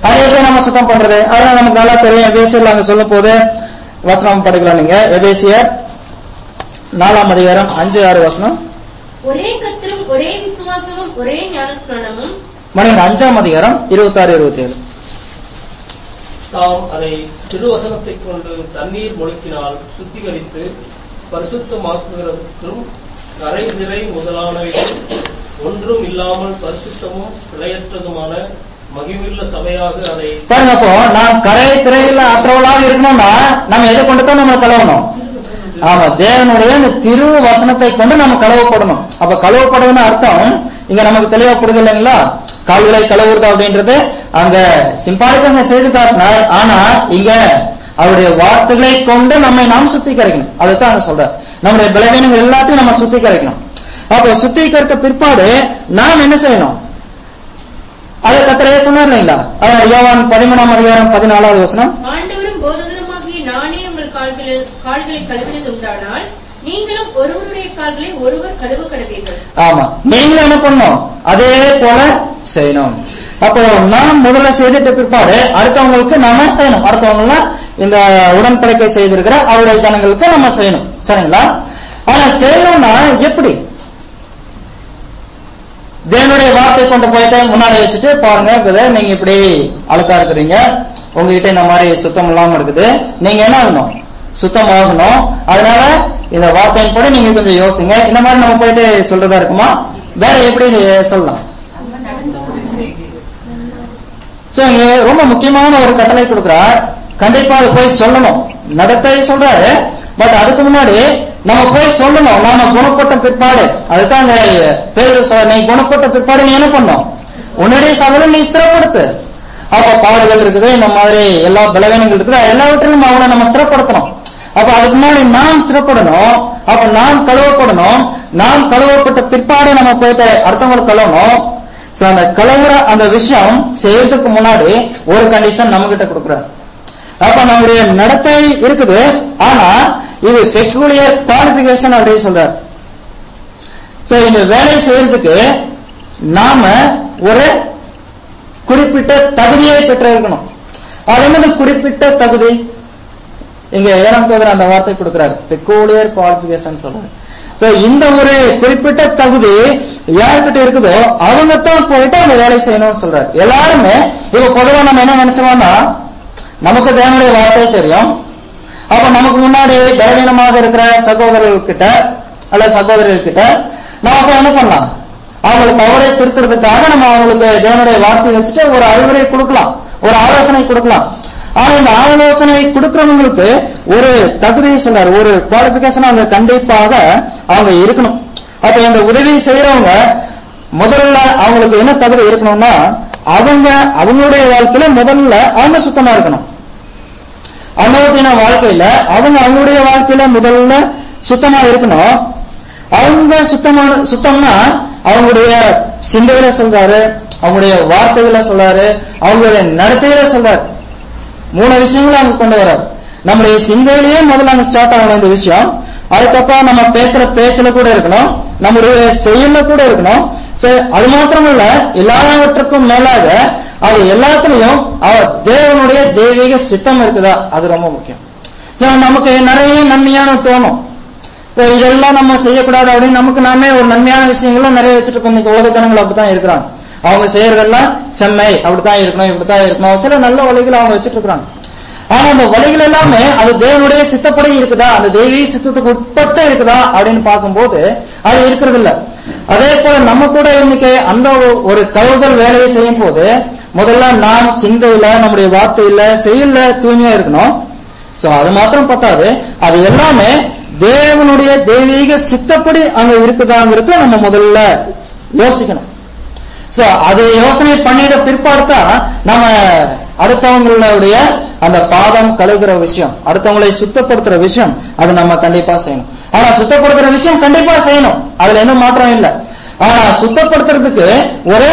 Speaker 1: அதை எப்படி நம்ம சுத்தம் பண்றது அதெல்லாம் நமக்கு நல்லா தெரியும் எபேசியர்ல அங்க சொல்லும் போது வசனம் படிக்கலாம் நீங்க எபேசியர் நாலாம் அதிகாரம் அஞ்சு ஆறு வசனம்
Speaker 3: ஒரே கத்திரும் ஒரே விசுவாசமும் ஒரே ஞானஸ்நானமும்
Speaker 1: மணி அஞ்சாம் அதிகாரம் இருபத்தாறு இருபத்தி ஏழு
Speaker 5: தாம் அதை திருவசனத்தைக் கொண்டு தண்ணீர் முழுக்கினால் சுத்திகரித்து பரிசுத்தமாக்குகிறதுக்கும் கரை நிறை முதலானவைகள் ஒன்றும் இல்லாமல் பரிசுத்தமும் பிழையற்றதுமான மகிமுள்ள சபையாக அதை
Speaker 1: பாருங்க அப்போ நான் கரை திரையில அற்றவளாக இருக்கணும்னா நம்ம எதை கொண்டு தான் நம்ம கழுவணும் ஆமா தேவனுடைய இந்த திரு வசனத்தை கொண்டு நம்ம கழுவப்படணும் அப்ப கழுவப்படுதுன்னு அர்த்தம் இங்க நமக்கு தெளிவா புரியுது இல்லைங்களா கால்களை கழுவுறது அப்படின்றது அங்க சிம்பாலிக்காக செய்து காட்டினார் ஆனா இங்க அவருடைய வார்த்தைகளை கொண்டு நம்மை நாம் சுத்திகரிக்கணும் அதுதான் அங்க சொல்றார் நம்முடைய பலவீனங்கள் எல்லாத்தையும் நம்ம சுத்திகரிக்கணும் அப்போ சுத்திகரித்த பிற்பாடு நாம் என்ன செய்யணும் அதை கத்திரையே சொன்னார் இல்லைங்களா அதான் யோவான் பதிமூணாம் அதிகாரம் பதினாலாவது வசனம்
Speaker 3: ஆண்டவரும் போதகருமாகிய நானே உங்கள் கால்களில் கால்களை கழுவினது உண்டானால் நீங்களும் ஒருவருடைய கால்களை ஒருவர் கழுவ கடவீர்கள்
Speaker 1: ஆமா நீங்களும் என்ன பண்ணணும் அதே போல செய்யணும் அப்போ நாம் முதல்ல செய்துட்ட பிற்பாடு அடுத்தவங்களுக்கு நாம செய்யணும் அடுத்தவங்கள இந்த உடன்படிக்கை செய்திருக்கிற அவருடைய ஜனங்களுக்கு நம்ம செய்யணும் சரிங்களா ஆனா செய்யணும்னா எப்படி தேவனுடைய வார்த்தை கொண்டு போயிட்டு முன்னாடி வச்சுட்டு பாருங்க பிரதர் நீங்க இப்படி அழுக்கா இருக்கிறீங்க உங்ககிட்ட இந்த மாதிரி சுத்தம் இல்லாம இருக்குது நீங்க என்ன ஆகணும் சுத்தமாகணும் அதனால இந்த வார்த்தையின் படி நீங்க கொஞ்சம் யோசிங்க இந்த மாதிரி நம்ம போயிட்டு சொல்றதா இருக்குமா வேற எப்படி சொல்லலாம் சோ இங்க ரொம்ப முக்கியமான ஒரு கட்டளை கொடுக்கிறார் கண்டிப்பா அது போய் சொல்லணும் நடத்தை சொல்றாரு பட் அதுக்கு முன்னாடி நம்ம போய் சொல்லணும் நாம குணப்பட்ட பிற்பாடு அதுதான் அங்க பேர் சொல்ற நீ குணப்பட்ட பிற்பாடு நீ என்ன பண்ணும் உன்னுடைய சபையில நீ ஸ்திரப்படுத்து அப்ப பாடுகள் இருக்குது இந்த மாதிரி எல்லா பலவீனங்கள் இருக்குது எல்லாவற்றையும் அவனை நம்ம ஸ்திரப்படுத்தணும் அப்ப அதுக்கு முன்னாடி நாம் ஸ்திரப்படணும் அப்ப நாம் கழுவப்படணும் நாம் கழுவப்பட்ட பிற்பாடு நம்ம போயிட்டு அடுத்தவங்களுக்கு கழுவணும் சோ அந்த கழுவுற அந்த விஷயம் செய்யறதுக்கு முன்னாடி ஒரு கண்டிஷன் நம்ம கிட்ட கொடுக்குறாரு அப்ப நம்முடைய நடத்தை இருக்குது ஆனா இது பெக்குலியர் குவாலிபிகேஷன் அப்படின்னு சொல்றாரு சோ இந்த வேலை செய்யறதுக்கு நாம ஒரு குறிப்பிட்ட தகுதியை பெற்றிருக்கணும் அது என்னது குறிப்பிட்ட தகுதி இங்க ஏழாம் தோதர் அந்த வார்த்தை கொடுக்கிறாரு பெக்கூலியர் குவாலிபிகேஷன் சொல்றாரு சோ இந்த ஒரு குறிப்பிட்ட தகுதி யார்கிட்ட இருக்குதோ அவங்க தான் போயிட்டு அந்த வேலை செய்யணும்னு சொல்றாரு எல்லாருமே இப்ப பொதுவா நம்ம என்ன நினைச்சோம்னா நமக்கு தேவனுடைய வார்த்தை தெரியும் அப்ப நமக்கு முன்னாடி பலவீனமாக இருக்கிற சகோதரர்கள் கிட்ட அல்ல சகோதரர்கள் கிட்ட நம்ம அப்ப என்ன பண்ணலாம் அவங்களுக்கு தவறை திருத்துறதுக்காக நம்ம அவங்களுக்கு தேவனுடைய வார்த்தை வச்சுட்டு ஒரு அறிவுரை கொடுக்கலாம் ஒரு ஆலோசனை கொடுக்கலாம் ஆனா இந்த ஆலோசனை கொடுக்கறவங்களுக்கு ஒரு தகுதியை சொன்னார் ஒரு குவாலிபிகேஷன் அவங்க கண்டிப்பாக அவங்க இருக்கணும் அப்ப இந்த உதவி செய்யறவங்க முதல்ல அவங்களுக்கு என்ன தகுதி இருக்கணும்னா அவங்க அவங்களுடைய வாழ்க்கையில முதல்ல அவங்க சுத்தமா இருக்கணும் அனுபவத்தின வாழ்க்கையில அவங்க அவங்களுடைய வாழ்க்கையில முதல்ல சுத்தமா இருக்கணும் அவங்க சுத்தமான சுத்தம்னா அவங்களுடைய சிந்தையில சொல்றாரு அவங்களுடைய வார்த்தைகளை சொல்றாரு அவங்களுடைய நடத்தையில சொல்றாரு மூணு விஷயங்களும் அவங்க கொண்டு வராரு நம்முடைய சிந்தையிலேயே முதல்ல அங்க ஸ்டார்ட் ஆகணும் இந்த விஷயம் அதுக்கப்புறம் நம்ம பேசுற பேச்சுல கூட இருக்கணும் நம்முடைய செயல்ல கூட இருக்கணும் சரி அது மாத்திரமல்ல எல்லாவற்றுக்கும் மேலாக அது எல்லாத்துலயும் அவர் தேவனுடைய தெய்வீக சித்தம் இருக்குதா அது ரொம்ப முக்கியம் சரி, நமக்கு நிறைய நன்மையான தோணும் இப்போ இதெல்லாம் நம்ம செய்யக்கூடாது அப்படின்னு நமக்கு நாமே ஒரு நன்மையான விஷயங்களும் நிறைய வச்சுட்டு இருக்கோம் இன்னைக்கு உலக ஜனங்கள் அப்படித்தான் இருக்கிறாங்க அவங்க செய்யறதெல்லாம் செம்மை அப்படித்தான் இருக்கணும் இப்படித்தான் இருக்கணும் சில நல்ல வழிகள் அவங்க வச்சுட்டு இருக்கிறாங்க ஆனா அந்த வழிகள் எல்லாமே அது தேவனுடைய சித்தப்படி இருக்குதா அந்த தெய்வீக சித்தத்துக்கு உட்பட்டு இருக்குதா அப்படின்னு பார்க்கும்போது அது இருக்கிறது இல்ல அதே போல நம்ம கூட இன்னைக்கு அந்த ஒரு கழுவுதல் வேலையை செய்யும் போது முதல்ல நாம் சிந்தையில நம்முடைய வார்த்தையில செயல்ல தூய்மையா இருக்கணும் சோ அது மாத்திரம் பத்தாது அது எல்லாமே தேவனுடைய தெய்வீக சித்தப்படி அங்க இருக்குதாங்கிறது நம்ம முதல்ல யோசிக்கணும் சோ அது யோசனை பண்ணிட பிற்பாடு தான் நம்ம அடுத்தவங்களுடைய அந்த பாதம் கழுகுற விஷயம் அடுத்தவங்களை சுத்தப்படுத்துற விஷயம் அது நம்ம கண்டிப்பா செய்யணும் ஆனா சுத்தப்படுத்துற விஷயம் கண்டிப்பா செய்யணும் அதுல எந்த மாற்றம் இல்லை ஆனா சுத்தப்படுத்துறதுக்கு ஒரு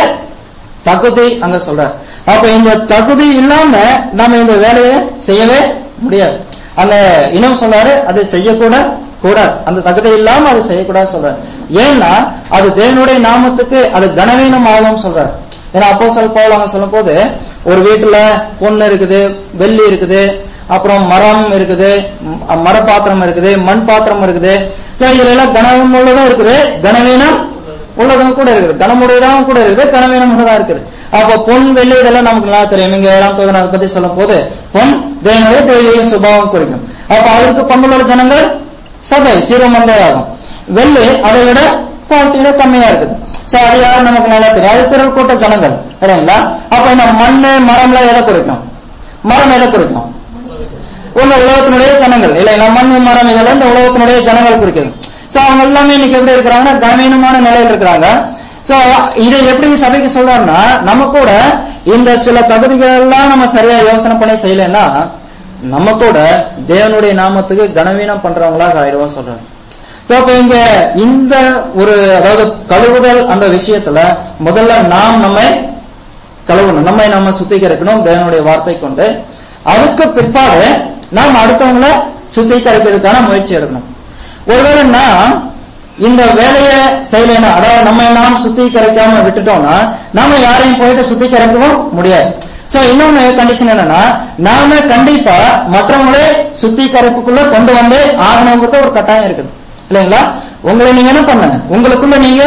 Speaker 1: தகுதி அங்க சொல்றார் அப்ப இந்த தகுதி இல்லாம நம்ம இந்த வேலையை செய்யவே முடியாது அங்க இன்னும் சொல்றாரு அதை செய்யக்கூட கூடாது அந்த தகுதி இல்லாம அதை செய்யக்கூடாது சொல்றாரு ஏன்னா அது தேவனுடைய நாமத்துக்கு அது கனவீனம் ஆகும் சொல்றாரு ஏன்னா அப்போ பவுல் அவங்க சொல்லும் போது ஒரு வீட்டுல பொண்ணு இருக்குது வெள்ளி இருக்குது அப்புறம் மரம் இருக்குது ம- மரப்பாத்திரம் இருக்குது மண் பாத்திரம் இருக்குது சோ இதுல எல்லாம் கனவம் உள்ளதும் இருக்குது கனவீனம் உள்ளதும் கூட இருக்குது கனமுடையதாகவும் கூட இருக்குது கனவீனம் உள்ளதா இருக்குது அப்ப பொன் வெள்ளி இதெல்லாம் நமக்கு நல்லா தெரியும் இங்க ஏழாம் தொகை அதை பத்தி சொல்லும் போது பொன் தேவனுடைய தெய்வீக சுபாவம் குறிக்கும் அப்ப அதற்கு பங்குள்ள ஜனங்கள் சபை சிறுமந்தையாகும் வெள்ளி அதை விட குவாலிட்டியில கம்மியா இருக்குது சோ அது யாரும் நமக்கு நல்லா தெரியும் அது திரள் கூட்ட ஜனங்கள் சரிங்களா அப்ப இந்த மண்ணு மரம்லாம் எதை குறிக்கும் மரம் எதை குறிக்கும் உள்ள உலகத்தினுடைய ஜனங்கள் இல்லைங்களா மண் மரம் இதெல்லாம் இந்த உலகத்தினுடைய ஜனங்கள் குறிக்குது சோ அவங்க எல்லாமே இன்னைக்கு எப்படி இருக்கிறாங்கன்னா கவீனமான நிலையில் இருக்கிறாங்க சோ இதை எப்படி சபைக்கு சொல்றாருன்னா நம்ம கூட இந்த சில தகுதிகள் எல்லாம் நம்ம சரியா யோசனை பண்ணி செய்யலைன்னா நம்ம கூட தேவனுடைய நாமத்துக்கு கனவீனம் பண்றவங்களாக ஆயிடுவோம் சொல்றாரு So, அப்ப இங்க இந்த ஒரு அதாவது கழுவுதல் அந்த விஷயத்துல முதல்ல நாம் நம்மை கழுவணும் நம்மை நம்ம சுத்திகரிக்கணும் தேவனுடைய வார்த்தை கொண்டு அதுக்கு பிற்பாடு நாம் அடுத்தவங்களை சுத்திகரிக்கிறதுக்கான முயற்சி எடுக்கணும் ஒருவேளை நாம் இந்த வேலையை செய்யலைன்னா அதாவது நம்ம நாம் சுத்திகரிக்காம விட்டுட்டோம்னா நாம யாரையும் போயிட்டு சுத்திகரிக்கவும் முடியாது சோ இன்னொன்னு கண்டிஷன் என்னன்னா நாம கண்டிப்பா மற்றவங்களே சுத்திகரிப்புக்குள்ள கொண்டு வந்து ஆகணுங்கிறது ஒரு கட்டாயம் இருக்குது இல்லைங்களா உங்களை நீங்க என்ன பண்ணுங்க உங்களுக்குள்ள நீங்க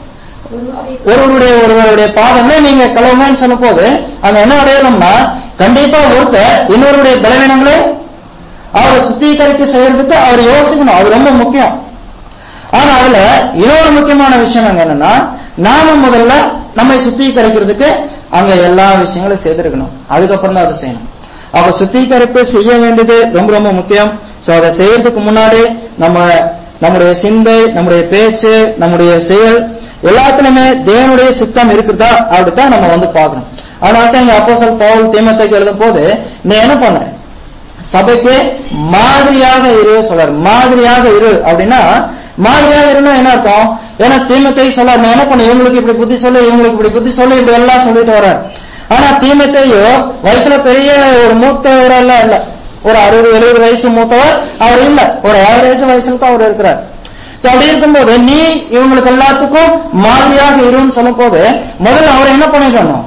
Speaker 1: ஒருவருடைய ஒருவருடைய பாதங்களை நீங்க கழுவுங்கன்னு சொல்லும் போது அங்க என்ன அடையணும்னா கண்டிப்பா ஒருத்தர் இன்னொருடைய பலவீனங்களை அவரை சுத்திகரிக்க செய்யறதுக்கு அவர் யோசிக்கணும் அது ரொம்ப முக்கியம் ஆனா அதுல இன்னொரு முக்கியமான விஷயம் அங்க என்னன்னா நாம முதல்ல நம்மை சுத்திகரிக்கிறதுக்கு அங்க எல்லா விஷயங்களும் செய்திருக்கணும் அதுக்கப்புறம் தான் அதை செய்யணும் அப்ப சுத்திகரிப்பு செய்ய வேண்டியது ரொம்ப ரொம்ப முக்கியம் சோ அதை செய்யறதுக்கு முன்னாடி நம்ம நம்முடைய சிந்தை நம்முடைய பேச்சு நம்முடைய செயல் எல்லாத்துலயுமே தேவனுடைய சித்தம் இருக்குதா அப்படித்தான் நம்ம வந்து பார்க்கணும் அதனால தான் இங்க அப்போஸ்தலர் பவுல் தீமத்தைக்கு எழுதும் போது நீ என்ன பண்ண சபைக்கு மாதிரியாக இரு சொல்றாரு மாதிரியாக இரு அப்படின்னா மாதிரியாக இருன்னா என்ன அர்த்தம் ஏன்னா தீமத்தை சொல்றாரு நான் என்ன பண்ண இவங்களுக்கு இப்படி புத்தி சொல்லு இவங்களுக்கு இப்படி புத்தி சொல்லு இப்படி எல்லாம் சொல்லிட்டு வர்றாரு ஆனா தீமத்தையோ வயசுல பெரிய ஒரு மூத்தவரெல்லாம் இல்ல ஒரு அறுபது எழுபது வயசு மூத்தவர் அவர் இல்ல ஒரு ஆவரேஜ் வயசுல தான் அவர் இருக்கிறார் So, அப்படி இருக்கும்போது நீ இவங்களுக்கு எல்லாத்துக்கும் மாதிரியாக இருன்னு சொல்லும் போது முதல்ல அவர் என்ன பண்ணிக்கணும்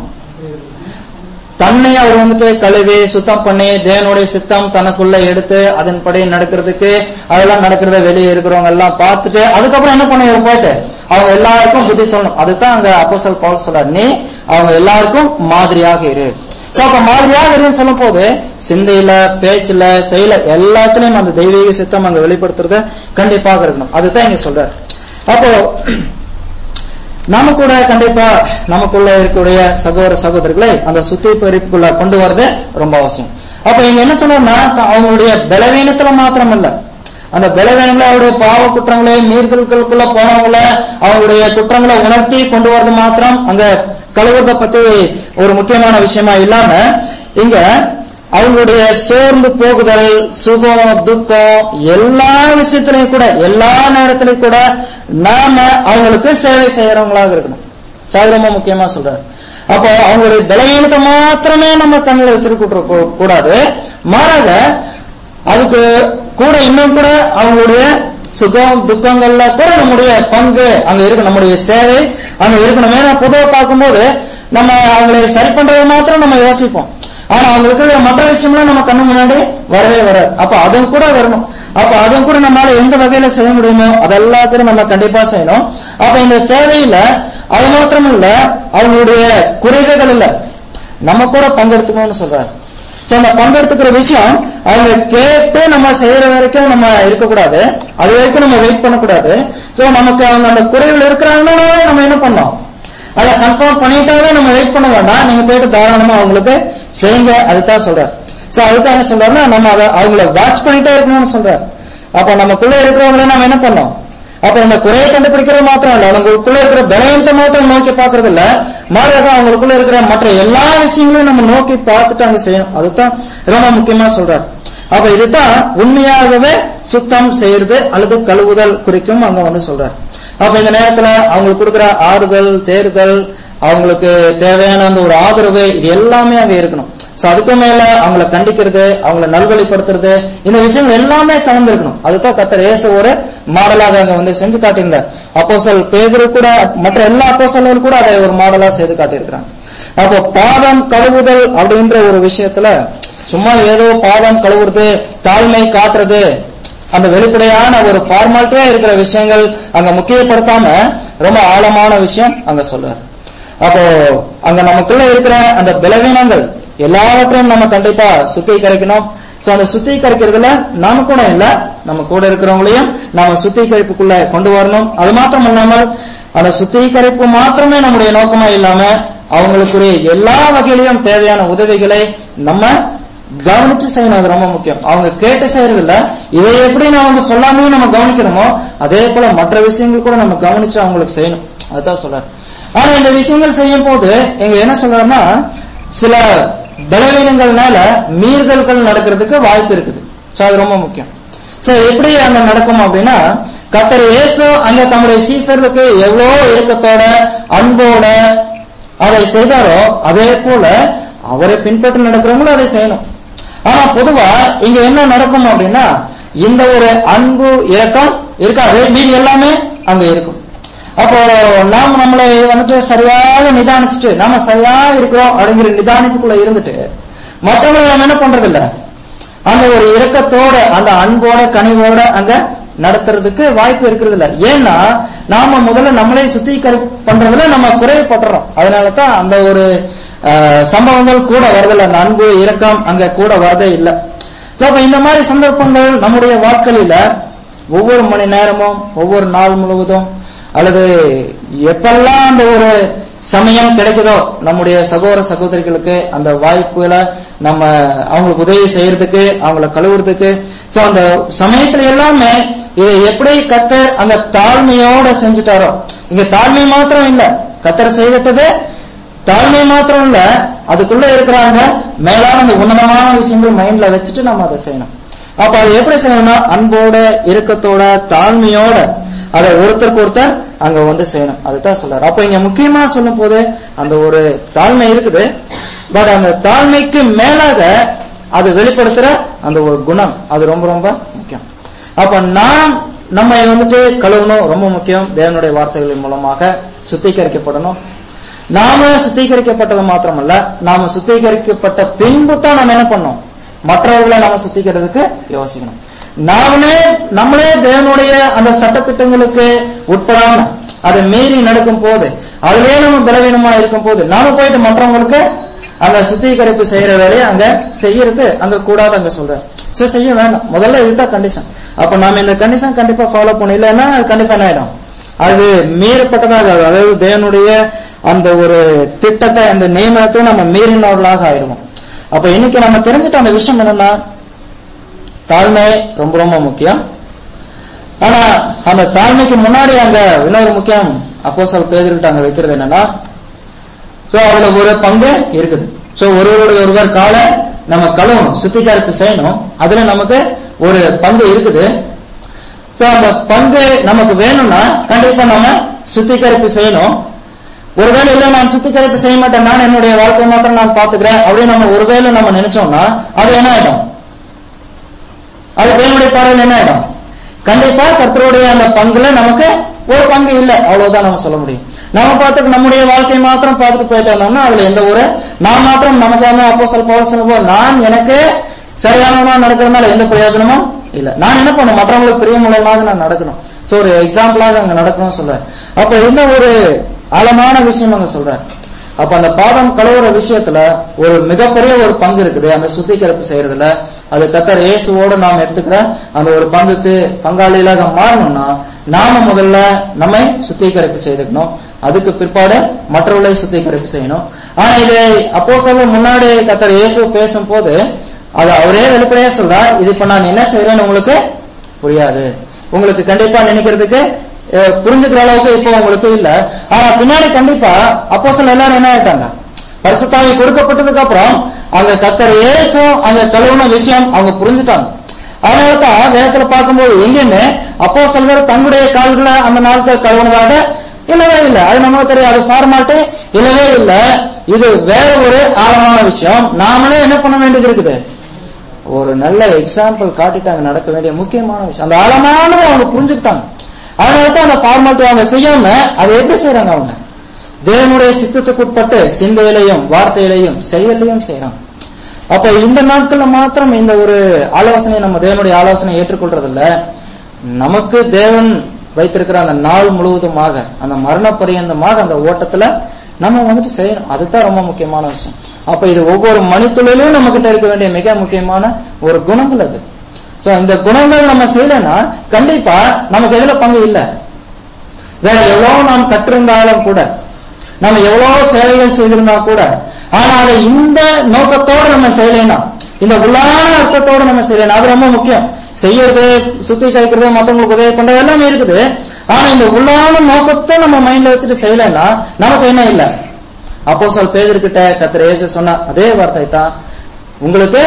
Speaker 1: தன்னை அவர் வந்துட்டு கழுவி சுத்தம் பண்ணி தேவனுடைய சித்தம் தனக்குள்ள எடுத்து அதன்படி நடக்கிறதுக்கு அதெல்லாம் நடக்கிறத வெளியே இருக்கிறவங்க எல்லாம் பார்த்துட்டு அதுக்கப்புறம் என்ன பண்ண போயிட்டு அவங்க எல்லாருக்கும் புத்தி சொல்லணும் அதுதான் அங்க அப்போஸ்தலர் பவுல் சொல்றாரு நீ அவங்க எல்லாருக்கும் மாதிரியாக இரு சோ அப்ப மாதிரியாக இருன்னு சொல்லும் போது சிந்தையில பேச்சுல செயல எல்லாத்துலயும் அந்த தெய்வீக சித்தம் அங்க வெளிப்படுத்துறத கண்டிப்பாக இருக்கணும் அதுதான் இங்க சொல்றாரு அப்போ நாம கூட கண்டிப்பா நமக்குள்ள இருக்கக்கூடிய சகோதர சகோதரிகளை அந்த சுத்திகரிப்புக்குள்ள கொண்டு வரது ரொம்ப அவசியம் அப்ப இங்க என்ன சொன்னா அவங்களுடைய பலவீனத்துல மாத்திரம் இல்ல அந்த பலவீனங்களை அவருடைய பாவ குற்றங்களை மீறுதல்களுக்குள்ள போனவங்கள அவங்களுடைய குற்றங்களை உணர்த்தி கொண்டு வரது மாத்திரம் அங்க கழுவுறத பத்தி ஒரு முக்கியமான விஷயமா இல்லாம இங்க அவங்களுடைய சோர்ந்து போகுதல் சுகம் துக்கம் எல்லா விஷயத்திலையும் கூட எல்லா நேரத்திலையும் கூட நாம அவங்களுக்கு சேவை செய்யறவங்களாக இருக்கணும் So, அது ரொம்ப முக்கியமா சொல்றாரு அப்போ அவங்களுடைய பலவீனத்தை மாத்திரமே நம்ம கண்ணில் வச்சிருக்க கூ- கூடாது மாறாக அதுக்கு கூட இன்னும் கூட அவங்களுடைய சுகம் துக்கங்கள்ல கூட நம்முடைய பங்கு அங்க இருக்கு நம்முடைய சேவை அங்க இருக்கணும் ஏன்னா பொதுவா பார்க்கும்போது நம்ம அவங்களை சரி பண்றது மாத்திரம் நம்ம யோசிப்போம் ஆனா அவங்களுக்கு இருக்கிற மற்ற விஷயம்லாம் நம்ம கண்ணு முன்னாடி வரவே வராது அப்ப அதுவும் கூட வரணும் அப்ப அதுவும் கூட நம்மளால எந்த வகையில செய்ய முடியுமோ அது எல்லாத்தையும் நம்ம கண்டிப்பா செய்யணும் அப்ப இந்த சேவையில அது மாத்திரம் இல்ல அவங்களுடைய குறைவுகள் இல்ல நம்ம கூட பங்கெடுத்துக்கணும்னு சொல்றாரு சோ அந்த பங்கெடுத்துக்கிற விஷயம் அவங்க கேட்டு நம்ம செய்யற வரைக்கும் நம்ம இருக்கக்கூடாது அது வரைக்கும் நம்ம வெயிட் பண்ணக்கூடாது சோ நமக்கு அவங்க அந்த குறைவில் இருக்கிறாங்கன்னா நம்ம என்ன பண்ணோம் அதை கன்ஃபார்ம் பண்ணிட்டாவே நம்ம வெயிட் பண்ண வேண்டாம் நீங்க போயிட்டு தாராளமா அவங்களுக்கு செய்யுங்க அதுதான் சொல்றாரு சோ அதுதான் என்ன சொல்றாருன்னா நம்ம அதை அவங்கள வாட்ச் பண்ணிட்டே இருக்கணும்னு சொல்றாரு அப்ப நமக்குள்ள இருக்கிறவங்கள நம்ம என்ன பண்ணோம் அப்ப இந்த குறையை கண்டுபிடிக்கிறது மாத்திரம் இல்ல அவங்களுக்குள்ள இருக்கிற பலவீனத்தை மாத்திரம் நோக்கி பாக்குறது இல்ல மாறாக அவங்களுக்குள்ள இருக்கிற மற்ற எல்லா விஷயங்களையும் நம்ம நோக்கி பார்த்துட்டு அங்க செய்யணும் அதுதான் ரொம்ப முக்கியமா சொல்றாரு அப்ப இதுதான் உண்மையாகவே சுத்தம் செய்யறது அல்லது கழுவுதல் குறிக்கும் அங்க வந்து சொல்றாரு அப்ப இந்த நேரத்துல அவங்களுக்கு கொடுக்கிற ஆறுதல் தேர்தல் அவங்களுக்கு தேவையான அந்த ஒரு ஆதரவு இது எல்லாமே அங்க இருக்கணும் சோ அதுக்கு மேல அவங்கள கண்டிக்கிறது அவங்கள நல்வழிப்படுத்துறது இந்த விஷயம் எல்லாமே கலந்து இருக்கணும் அதுதான் கத்தர் இயேசு ஒரு மாடலாக அங்க வந்து செஞ்சு காட்டியிருந்தார் அப்போஸ்தலர் பேதுரு கூட மற்ற எல்லா அப்போஸ்தலர்களும் கூட அதை ஒரு மாடலா செய்து காட்டியிருக்கிறாங்க அப்போ பாதம் கழுவுதல் அப்படின்ற ஒரு விஷயத்துல சும்மா ஏதோ பாதம் கழுவுறது தாழ்மை காட்டுறது அந்த வெளிப்படையான ஒரு ஃபார்மாலிட்டியா இருக்கிற விஷயங்கள் அங்க முக்கியப்படுத்தாம ரொம்ப ஆழமான விஷயம் அங்க சொல்றாரு அப்போ அங்க நமக்குள்ள இருக்கிற அந்த பலவீனங்கள் எல்லாவற்றையும் நம்ம கண்டிப்பா சுத்திகரிக்கணும் சோ அந்த சுத்திகரிக்கிறதுல நாம கூட இல்ல நம்ம கூட இருக்கிறவங்களையும் நாம சுத்திகரிப்புக்குள்ள கொண்டு வரணும் அது மாத்திரம் இல்லாமல் அந்த சுத்திகரிப்பு மாத்திரமே நம்முடைய நோக்கமா இல்லாம அவங்களுக்குரிய எல்லா வகையிலையும் தேவையான உதவிகளை நம்ம கவனிச்சு செய்யணும் அது ரொம்ப முக்கியம் அவங்க கேட்டு செய்யறது இல்ல இதை எப்படி நான் வந்து சொல்லாமே நம்ம கவனிக்கணுமோ அதே போல மற்ற விஷயங்கள் கூட நம்ம கவனிச்சு அவங்களுக்கு செய்யணும் அதுதான் சொல்றாரு ஆனா இந்த விஷயங்கள் செய்யும் போது இங்க என்ன சொல்றாருன்னா சில பலவீனங்கள்னால மீறுதல்கள் நடக்கிறதுக்கு வாய்ப்பு இருக்குது சோ அது ரொம்ப முக்கியம் சோ எப்படி அங்க நடக்கும் அப்படின்னா கத்தர் இயேசு அங்க தம்முடைய சீசர்களுக்கு எவ்வளவு இறுக்கத்தோட அன்போட அதை செய்தாரோ அதே போல அவரை பின்பற்றி நடக்கிறவங்களும் அதை செய்யணும் ஆனா பொதுவா இங்க என்ன நடக்கும் அப்படின்னா இந்த ஒரு அன்பு இரக்கம் இருக்காது மீதி எல்லாமே அங்க இருக்கும் அப்போ நாம் நம்மளை வந்துட்டு சரியாக நிதானிச்சுட்டு நாம சரியா இருக்கிறோம் அப்படிங்கிற நிதானிப்புக்குள்ள இருந்துட்டு மற்றவங்க நம்ம என்ன பண்றது இல்ல அந்த ஒரு இரக்கத்தோட அந்த அன்போட கனிவோட அங்க நடத்துறதுக்கு வாய்ப்பு இருக்கிறது இல்ல ஏன்னா நாம முதல்ல நம்மளே சுத்திகரி பண்றதுல நம்ம குறைவுபடுறோம் அதனாலதான் அந்த ஒரு அஹ், சம்பவங்கள் கூட வரதில்ல அந்த அன்பு இரக்கம் அங்க கூட வரதே இல்லை சோ அப்ப இந்த மாதிரி சந்தர்ப்பங்கள் நம்முடைய வாழ்க்கையில ஒவ்வொரு மணி நேரமும் ஒவ்வொரு நாள் முழுவதும் அல்லது எப்பெல்லாம் அந்த ஒரு சமயம் கிடைக்குதோ நம்முடைய சகோதர சகோதரிகளுக்கு அந்த வாய்ப்புகளை நம்ம அவங்களுக்கு உதவி செய்யறதுக்கு அவங்கள கழுவுறதுக்கு சோ அந்த சமயத்துல எல்லாமே இதை எப்படி கத்தர் அந்த தாழ்மையோட செஞ்சுட்டாரோ இங்க தாழ்மை மாத்திரம் இல்ல கத்தர் செய்துட்டது தாழ்மை மாத்திரம் இல்ல அதுக்குள்ள இருக்கிறாங்க மேலான அந்த உன்னதமான விஷயங்கள் மைண்ட்ல வச்சுட்டு நம்ம அதை செய்யணும் அப்ப அதை எப்படி செய்யணும்னா அன்போட இறுக்கத்தோட தாழ்மையோட அதை ஒருத்தருக்கு ஒருத்தர் அங்க வந்து செய்யணும் அதுதான் சொல்றாரு அப்ப இங்க முக்கியமா சொல்லும் போது அந்த ஒரு தாழ்மை இருக்குது பட் அந்த தாழ்மைக்கு மேலாக அது வெளிப்படுத்துற அந்த ஒரு குணம் அது ரொம்ப ரொம்ப முக்கியம் அப்ப நாம் நம்ம வந்துட்டு கழுவணும் ரொம்ப முக்கியம் தேவனுடைய வார்த்தைகளின் மூலமாக சுத்திகரிக்கப்படணும் நாம சுத்திகரிக்கப்பட்டது மாத்திரமல்ல நாம சுத்திகரிக்கப்பட்ட பின்பு தான் நம்ம என்ன பண்ணோம் மற்றவர்களை நாம சுத்திக்கிறதுக்கு யோசிக்கணும் நாமளே நம்மளே தேவனுடைய அந்த சட்டத்திட்டங்களுக்கு உட்படாம அதை மீறி நடக்கும் போது அதுலயே நம்ம பலவீனமா இருக்கும் போது நாம போயிட்டு மற்றவங்களுக்கு அந்த சுத்திகரிப்பு செய்யற வேலையை அங்க செய்யறது அங்க கூடாது அங்க சொல்றாரு சரி செய்ய வேண்டாம் முதல்ல இதுதான் கண்டிஷன் அப்ப நாம இந்த கண்டிஷன் கண்டிப்பா ஃபாலோ பண்ண இல்லைன்னா அது கண்டிப்பா என்ன ஆயிடும் அது மீறப்பட்டதாக ஆகும். அதாவது தேவனுடைய அந்த ஒரு திட்டத்தை அந்த நியமனத்தை நம்ம மீறினவர்களாக ஆயிடுவோம் அப்ப இன்னைக்கு நம்ம தெரிஞ்சுட்ட அந்த விஷயம் என்னன்னா தாழ்மை ரொம்ப ரொம்ப முக்கியம் ஆனா அந்த தாழ்மைக்கு முன்னாடி அங்க இன்னொரு முக்கியம் அப்போ சொல் பேதர்கிட்ட அங்க வைக்கிறது என்னன்னா சோ அதுல ஒரு பங்கு இருக்குது சோ ஒருவருடைய ஒருவர் காலை நம்ம கழுவணும் சுத்திகரிப்பு செய்யணும் அதுல நமக்கு ஒரு பங்கு இருக்குது சோ அந்த பங்கு நமக்கு வேணும்னா கண்டிப்பா நம்ம சுத்திகரிப்பு செய்யணும் ஒருவேளை இல்ல நான் சுத்திகரிப்பு செய்ய மாட்டேன் நான் என்னுடைய வாழ்க்கை மாத்திரம் நான் பாத்துக்கிறேன் அப்படின்னு நம்ம ஒருவேளை நம்ம நினைச்சோம்னா அது என்ன ஆயிடும் அது தேவனுடைய பார்வையில் என்ன ஆயிடும் கண்டிப்பா கர்த்தருடைய அந்த பங்குல நமக்கு ஒரு பங்கு இல்ல அவ்வளவுதான் நம்ம சொல்ல முடியும் நம்ம பார்த்துட்டு நம்முடைய வாழ்க்கையை மாத்திரம் பார்த்துட்டு போயிட்டோம்னா அதுல எந்த ஒரு நான் மாத்திரம் நமக்கான அப்போ சொல்ல சொல்லுவோம் நான் எனக்கு சரியானவனா நடக்கிறதுனால எந்த பிரயோஜனமும் இல்ல நான் என்ன பண்ணும் மற்றவங்களுக்கு பிரியமுள்ளவனாக நான் நடக்கணும் சோ ஒரு எக்ஸாம்பிளாக அங்க நடக்கணும் சொல்றேன் அப்ப இந்த ஒரு ஆழமான விஷயம் அங்க சொல்றேன் அப்ப அந்த பாதம் கழுவுற விஷயத்துல ஒரு மிகப்பெரிய ஒரு பங்கு இருக்குது அந்த சுத்திகரிப்பு செய்யறதுல அது கத்தர் இயேசுவோட நாம் எடுத்துக்கிற அந்த ஒரு பங்குக்கு பங்காளிகளாக மாறணும்னா நாம முதல்ல நம்மை சுத்திகரிப்பு செய்துக்கணும் அதுக்கு பிற்பாடு மற்றவர்களை சுத்திகரிப்பு செய்யணும் ஆனா இது அப்போ சொல்ல முன்னாடி கத்தர் இயேசு பேசும் போது அது அவரே வெளிப்படையா சொல்றார் இது இப்ப நான் என்ன செய்யறேன்னு உங்களுக்கு புரியாது உங்களுக்கு கண்டிப்பா நினைக்கிறதுக்கு அஹ், புரிஞ்சுக்கிற அளவுக்கு இப்போ உங்களுக்கு இல்ல ஆனா பின்னாடி கண்டிப்பா அப்போ எல்லாரும் என்ன ஆயிட்டாங்க பரிசுத்தாவி கொடுக்கப்பட்டதுக்கு அப்புறம் அங்க கத்தர் ஏசும் அங்க கழுவுன விஷயம் அவங்க புரிஞ்சுட்டாங்க அதனாலதான் வேதத்துல பார்க்கும்போது எங்கேயுமே அப்போ சொல்வர் தங்களுடைய கால்களை அந்த நாட்கள் கழுவுனதாக இல்லவே இல்லை அது நமக்கு தெரியும் அது ஃபார்மாட்டு இல்லவே இல்லை இது வேற ஒரு ஆழமான விஷயம் நாமளே என்ன பண்ண வேண்டியது இருக்குது ஒரு நல்ல எக்ஸாம்பிள் காட்டிட்டாங்க நடக்க வேண்டிய முக்கியமான விஷயம் அந்த ஆழமானதை அவங்க புரிஞ்சுக்கிட்டாங்க அதனால தான் அந்த ஃபார்மாலிட்டி அவங்க செய்யாம அதை எப்படி செய்யறாங்க அவங்க தேவனுடைய சித்தத்துக்குட்பட்டு சிந்தையிலையும் வார்த்தையிலையும் செயலையும் செய்யறோம் அப்ப இந்த நாட்கள்ல மாத்திரம் இந்த ஒரு ஆலோசனை நம்ம தேவனுடைய ஆலோசனை ஏற்றுக்கொள்றதில்ல நமக்கு தேவன் வைத்திருக்கிற அந்த நாள் முழுவதுமாக அந்த மரண பரியந்தமாக அந்த ஓட்டத்துல நம்ம வந்துட்டு செய்யணும் அதுதான் ரொம்ப முக்கியமான விஷயம் அப்ப இது ஒவ்வொரு மணித்துளிலும் நம்ம கிட்ட இருக்க வேண்டிய மிக முக்கியமான ஒரு குணங்கள் அது சோ இந்த குணங்கள் நம்ம செய்யலைன்னா கண்டிப்பா நமக்கு எதுல பங்கு இல்லை வேற எவ்வளவு நாம் கற்றிருந்தாலும் கூட நம்ம எவ்வளவு சேவைகள் செய்திருந்தா கூட ஆனா அதை இந்த நோக்கத்தோட நம்ம செய்யலைன்னா இந்த உள்ளான அர்த்தத்தோட நம்ம செய்யலைன்னா அது ரொம்ப முக்கியம் செய்யறது சுத்தி கழிக்கிறது மத்தவங்களுக்கு உதவி பண்றது எல்லாமே இருக்குது ஆனா இந்த உள்ளான நோக்கத்தை நம்ம மைண்ட்ல வச்சுட்டு செய்யலைன்னா நமக்கு என்ன இல்லை அப்போ சொல் பேதர்கிட்ட கத்திர இயேசு சொன்ன அதே வார்த்தை தான் உங்களுக்கு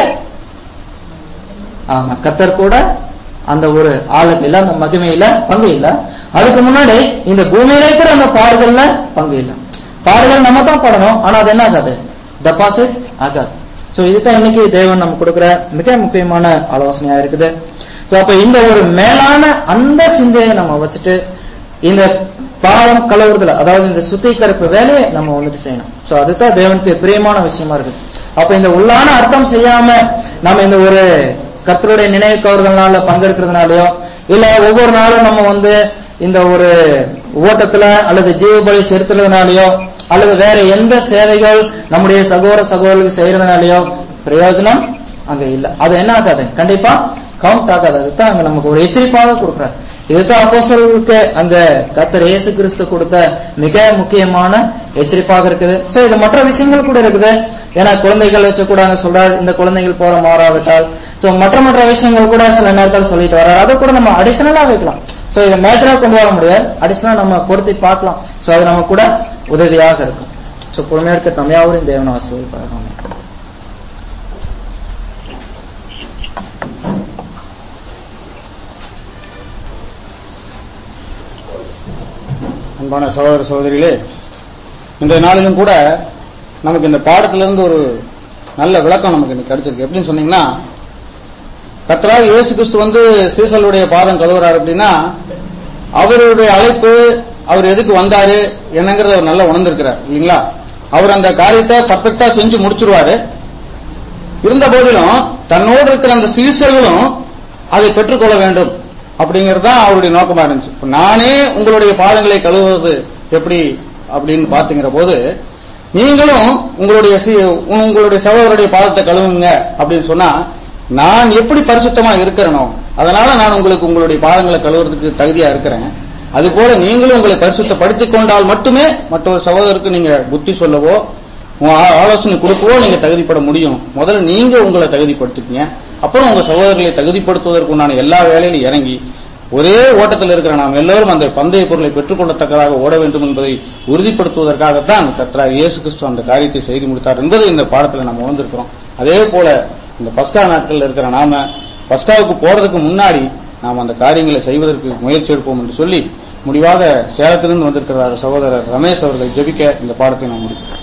Speaker 1: ஆமா கத்தர் கூட அந்த ஒரு ஆளுக்கு இல்ல அந்த மகிமையில பங்கு இல்ல அதுக்கு முன்னாடி இந்த பூமியிலே கூட அந்த பாடுகள்ல பங்கு இல்ல பாடுகள் நம்ம தான் பாடணும் ஆனா அது என்ன ஆகாது டெபாசிட் ஆகாது சோ இதுதான் இன்னைக்கு தேவன் நம்ம கொடுக்கிற மிக முக்கியமான ஆலோசனையா இருக்குது சோ அப்ப இந்த ஒரு மேலான அந்த சிந்தையை நம்ம வச்சுட்டு இந்த பாவம் கலவுறதுல அதாவது இந்த சுத்திகரிப்பு வேலையை நம்ம வந்துட்டு செய்யணும் சோ அதுதான் தேவனுக்கு பிரியமான விஷயமா இருக்கு அப்ப இந்த உள்ளான அர்த்தம் செய்யாம நம்ம இந்த ஒரு கர்த்தருடைய நினைவு கவர்களால பங்கெடுக்கிறதுனாலயோ இல்ல ஒவ்வொரு நாளும் நம்ம வந்து இந்த ஒரு ஓட்டத்துல அல்லது ஜீவபலி செலுத்துறதுனாலயோ அல்லது வேற எந்த சேவைகள் நம்முடைய சகோதர சகோதரர்களுக்கு செய்யறதுனாலயோ பிரயோஜனம் அங்க இல்ல அது என்ன ஆகாது கண்டிப்பா கவுண்ட் ஆகாது அதுதான் அங்க நமக்கு ஒரு எச்சரிப்பாக கொடுக்குறாரு இதுதான் அப்போஸ்தலர்களுக்கு அந்த கர்த்தர் இயேசு கிறிஸ்து கொடுத்த மிக முக்கியமான எச்சரிப்பாக இருக்குது சோ இது மற்ற விஷயங்கள் கூட இருக்குது ஏன்னா குழந்தைகள் வச்சு கூட அங்க சொல்றாரு இந்த குழந்தைகள் போற மாறாவிட்டால் சோ மற்ற மற்ற விஷயங்கள் கூட சில நேரத்தில் சொல்லிட்டு வர்றாரு அதை கூட நம்ம அடிஷனலா வைக்கலாம் சோ இதை மேஜரா கொண்டு வர முடியாது அடிஷனலா நம்ம பொருத்தி பார்க்கலாம் சோ அது நம்ம கூட உதவியாக இருக்கும் சோ பொறுமையா இருக்க தமையாவரும் தேவன ஆசிரியர்
Speaker 6: அன்பான சகோதர சகோதரிகளே இன்றைய நாளிலும் கூட நமக்கு இந்த பாடத்திலிருந்து ஒரு நல்ல விளக்கம் நமக்கு இன்னைக்கு கிடைச்சிருக்கு எப்படின்னு சொன்னீங்கன்னா கர்த்தராக இயேசு கிறிஸ்து வந்து சீசலுடைய பாதம் கழுவுறாரு அப்படின்னா அவருடைய அழைப்பு அவர் எதுக்கு வந்தாரு என்னங்கிறத அவர் நல்லா உணர்ந்திருக்கிறார் இல்லைங்களா அவர் அந்த காரியத்தை பர்ஃபெக்டா செஞ்சு முடிச்சிருவாரு இருந்த போதிலும் தன்னோடு இருக்கிற அந்த சீசர்களும் அதை பெற்றுக்கொள்ள வேண்டும் அப்படிங்கிறது தான் அவருடைய நோக்கமா இருந்துச்சு இப்ப நானே உங்களுடைய பாதங்களை கழுவுவது எப்படி அப்படின்னு பாத்துங்கிற போது நீங்களும் உங்களுடைய சி- உங்களுடைய சகோதரருடைய பாதத்தை கழுவுங்க அப்படின்னு சொன்னா நான் எப்படி பரிசுத்தமா இருக்கிறனோ அதனால நான் உங்களுக்கு உங்களுடைய பாதங்களை கழுவுறதுக்கு தகுதியா இருக்கிறேன் அது போல நீங்களும் உங்களை பரிசுத்தப்படுத்திக் கொண்டால் மட்டுமே மற்றொரு சகோதரருக்கு நீங்க புத்தி சொல்லவோ உங்க ஆ- ஆலோசனை கொடுக்கவோ நீங்க தகுதிப்பட முடியும் முதல்ல நீங்க உங்களை தகுதிப்படுத்திக்கங்க அப்புறம் உங்க சகோதரர்களை தகுதிப்படுத்துவதற்கு உண்டான எல்லா வேலையிலும் இறங்கி ஒரே ஓட்டத்தில் இருக்கிற நாம் எல்லோரும் அந்த பந்தய பொருளை பெற்றுக்கொள்ளத்தக்கதாக ஓட வேண்டும் என்பதை உறுதிப்படுத்துவதற்காகத்தான் கர்த்தராக இயேசு கிறிஸ்து அந்த காரியத்தை செய்து முடித்தார் என்பதை இந்த பாடத்துல நம்ம உணர்ந்திருக்கிறோம் அதே போல இந்த பஸ்கா நாட்கள்ல இருக்கிற நாம பஸ்காவுக்கு போறதுக்கு முன்னாடி நாம் அந்த காரியங்களை செய்வதற்கு முயற்சி எடுப்போம் என்று சொல்லி முடிவாக சேலத்திலிருந்து வந்திருக்கிறார் சகோதரர் ரமேஷ் அவர்கள் ஜெபிக்க இந்த பாடத்தை நாம் முடிக்கிறோம்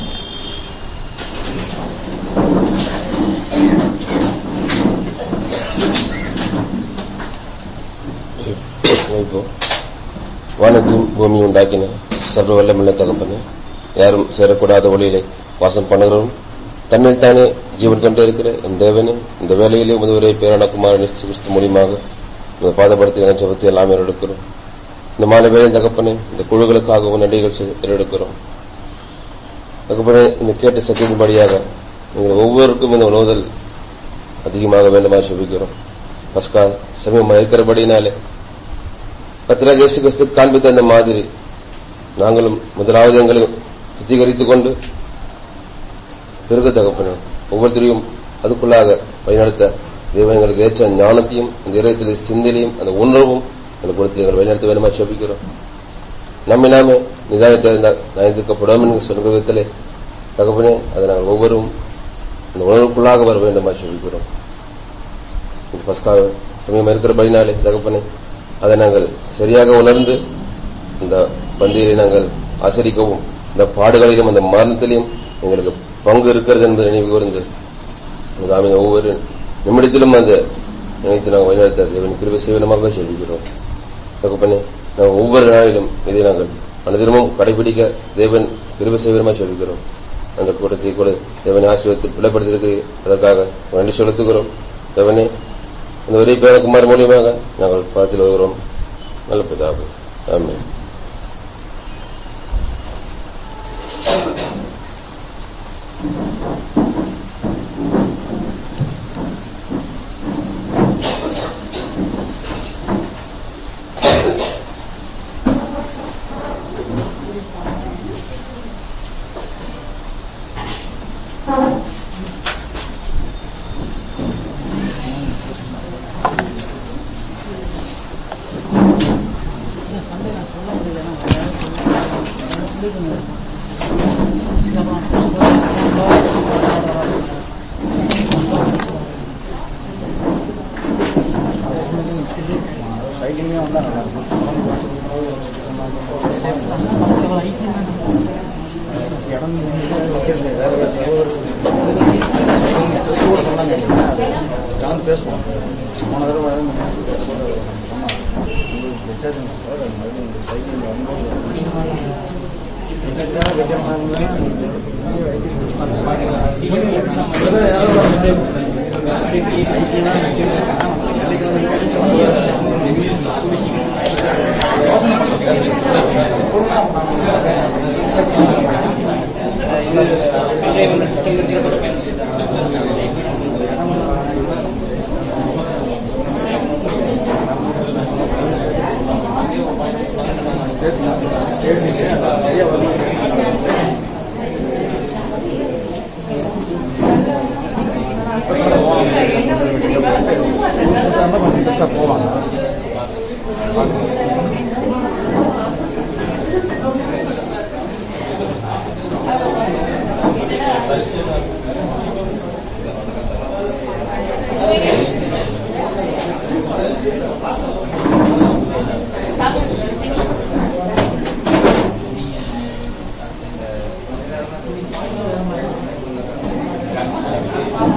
Speaker 7: இப்போ வானத்தையும் பூமி உண்டாக்கின சர்வ வல்லமுள்ள தகப்பனே யாரும் சேரக்கூடாத ஒளியிலே வாசம் பண்ணுகிறோம் தன்னில் தானே ஜீவன் கண்டு இருக்கிற என் தேவனே இந்த வேலையிலே முதுவரை பேரணக்குமார கிறிஸ்து மூலியமாக இந்த பாதப்படுத்தி ஜபத்தை எல்லாமே எடுக்கிறோம் இந்த மாலை வேலை தகப்பனே இந்த குழுக்களுக்காகவும் நன்றிகள் செ- எடுக்கிறோம் தகப்பனே இந்த கேட்ட சத்தியத்தின்படியாக நீங்கள் ஒவ்வொருக்கும் இந்த உணவுதல் அதிகமாக வேண்டுமா செபிக்கிறோம் பஸ்கா சமயம் இருக்கிறபடினாலே கர்த்தராக இயேசு கிறிஸ்து காண்பித்த அந்த மாதிரி நாங்களும் முதலாவது எங்களை சுத்திகரித்துக் கொண்டு பிறகு தகப்பன ஒவ்வொருத்தரையும் அதுக்குள்ளாக வழிநடத்த தேவன் எங்களுக்கு ஏற்ற ஞானத்தையும் அந்த இதயத்தில் சிந்தனையும் அந்த உணர்வும் எங்களுக்கு கொடுத்து எங்களை வழிநடத்த வேண்டுமா செபிக்கிறோம் நம்மை நாமே நிதானத்தை நயந்திருக்கப்படும் என்று சொல்கிற விதத்திலே தகப்பனே அதை நாங்கள் ஒவ்வொருவரும் அந்த உணர்வுக்குள்ளாக வர வேண்டுமா செபிக்கிறோம் இந்த பஸ்கா சமயம் இருக்கிறபடினாலே தகப்பனே அதை நாங்கள் சரியாக உணர்ந்து இந்த பந்தியிலே நாங்கள் ஆசரிக்கவும் இந்த பாடுகளிலும் அந்த மரணத்திலையும் எங்களுக்கு பங்கு இருக்கிறது என்பதை நினைவு கூர்ந்து தாமே ஒவ்வொரு நிமிடத்திலும் அந்த நினைத்து நாங்கள் வழிநடத்த தேவன் கிருபை செய்வனமாக செல்கிறோம் தகப்பனே நாங்கள் ஒவ்வொரு நாளிலும் இதை நாங்கள் அனுதினமும் கடைபிடிக்க தேவன் கிருபை செய்வனமாய் சொல்லிக்கிறோம் அந்த கூட்டத்தை கூட தேவனை ஆசீர்வதித்து பிழைப்படுத்திருக்கிறீர் அதற்காக நன்றி செலுத்துகிறோம் தேவனே இந்த ஒரே பேரக்குமார் மூலியமாக நாங்கள் பார்த்து வருகிறோம் நல்ல பிதாவே ஆமென்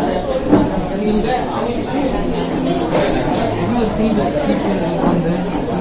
Speaker 6: வந்து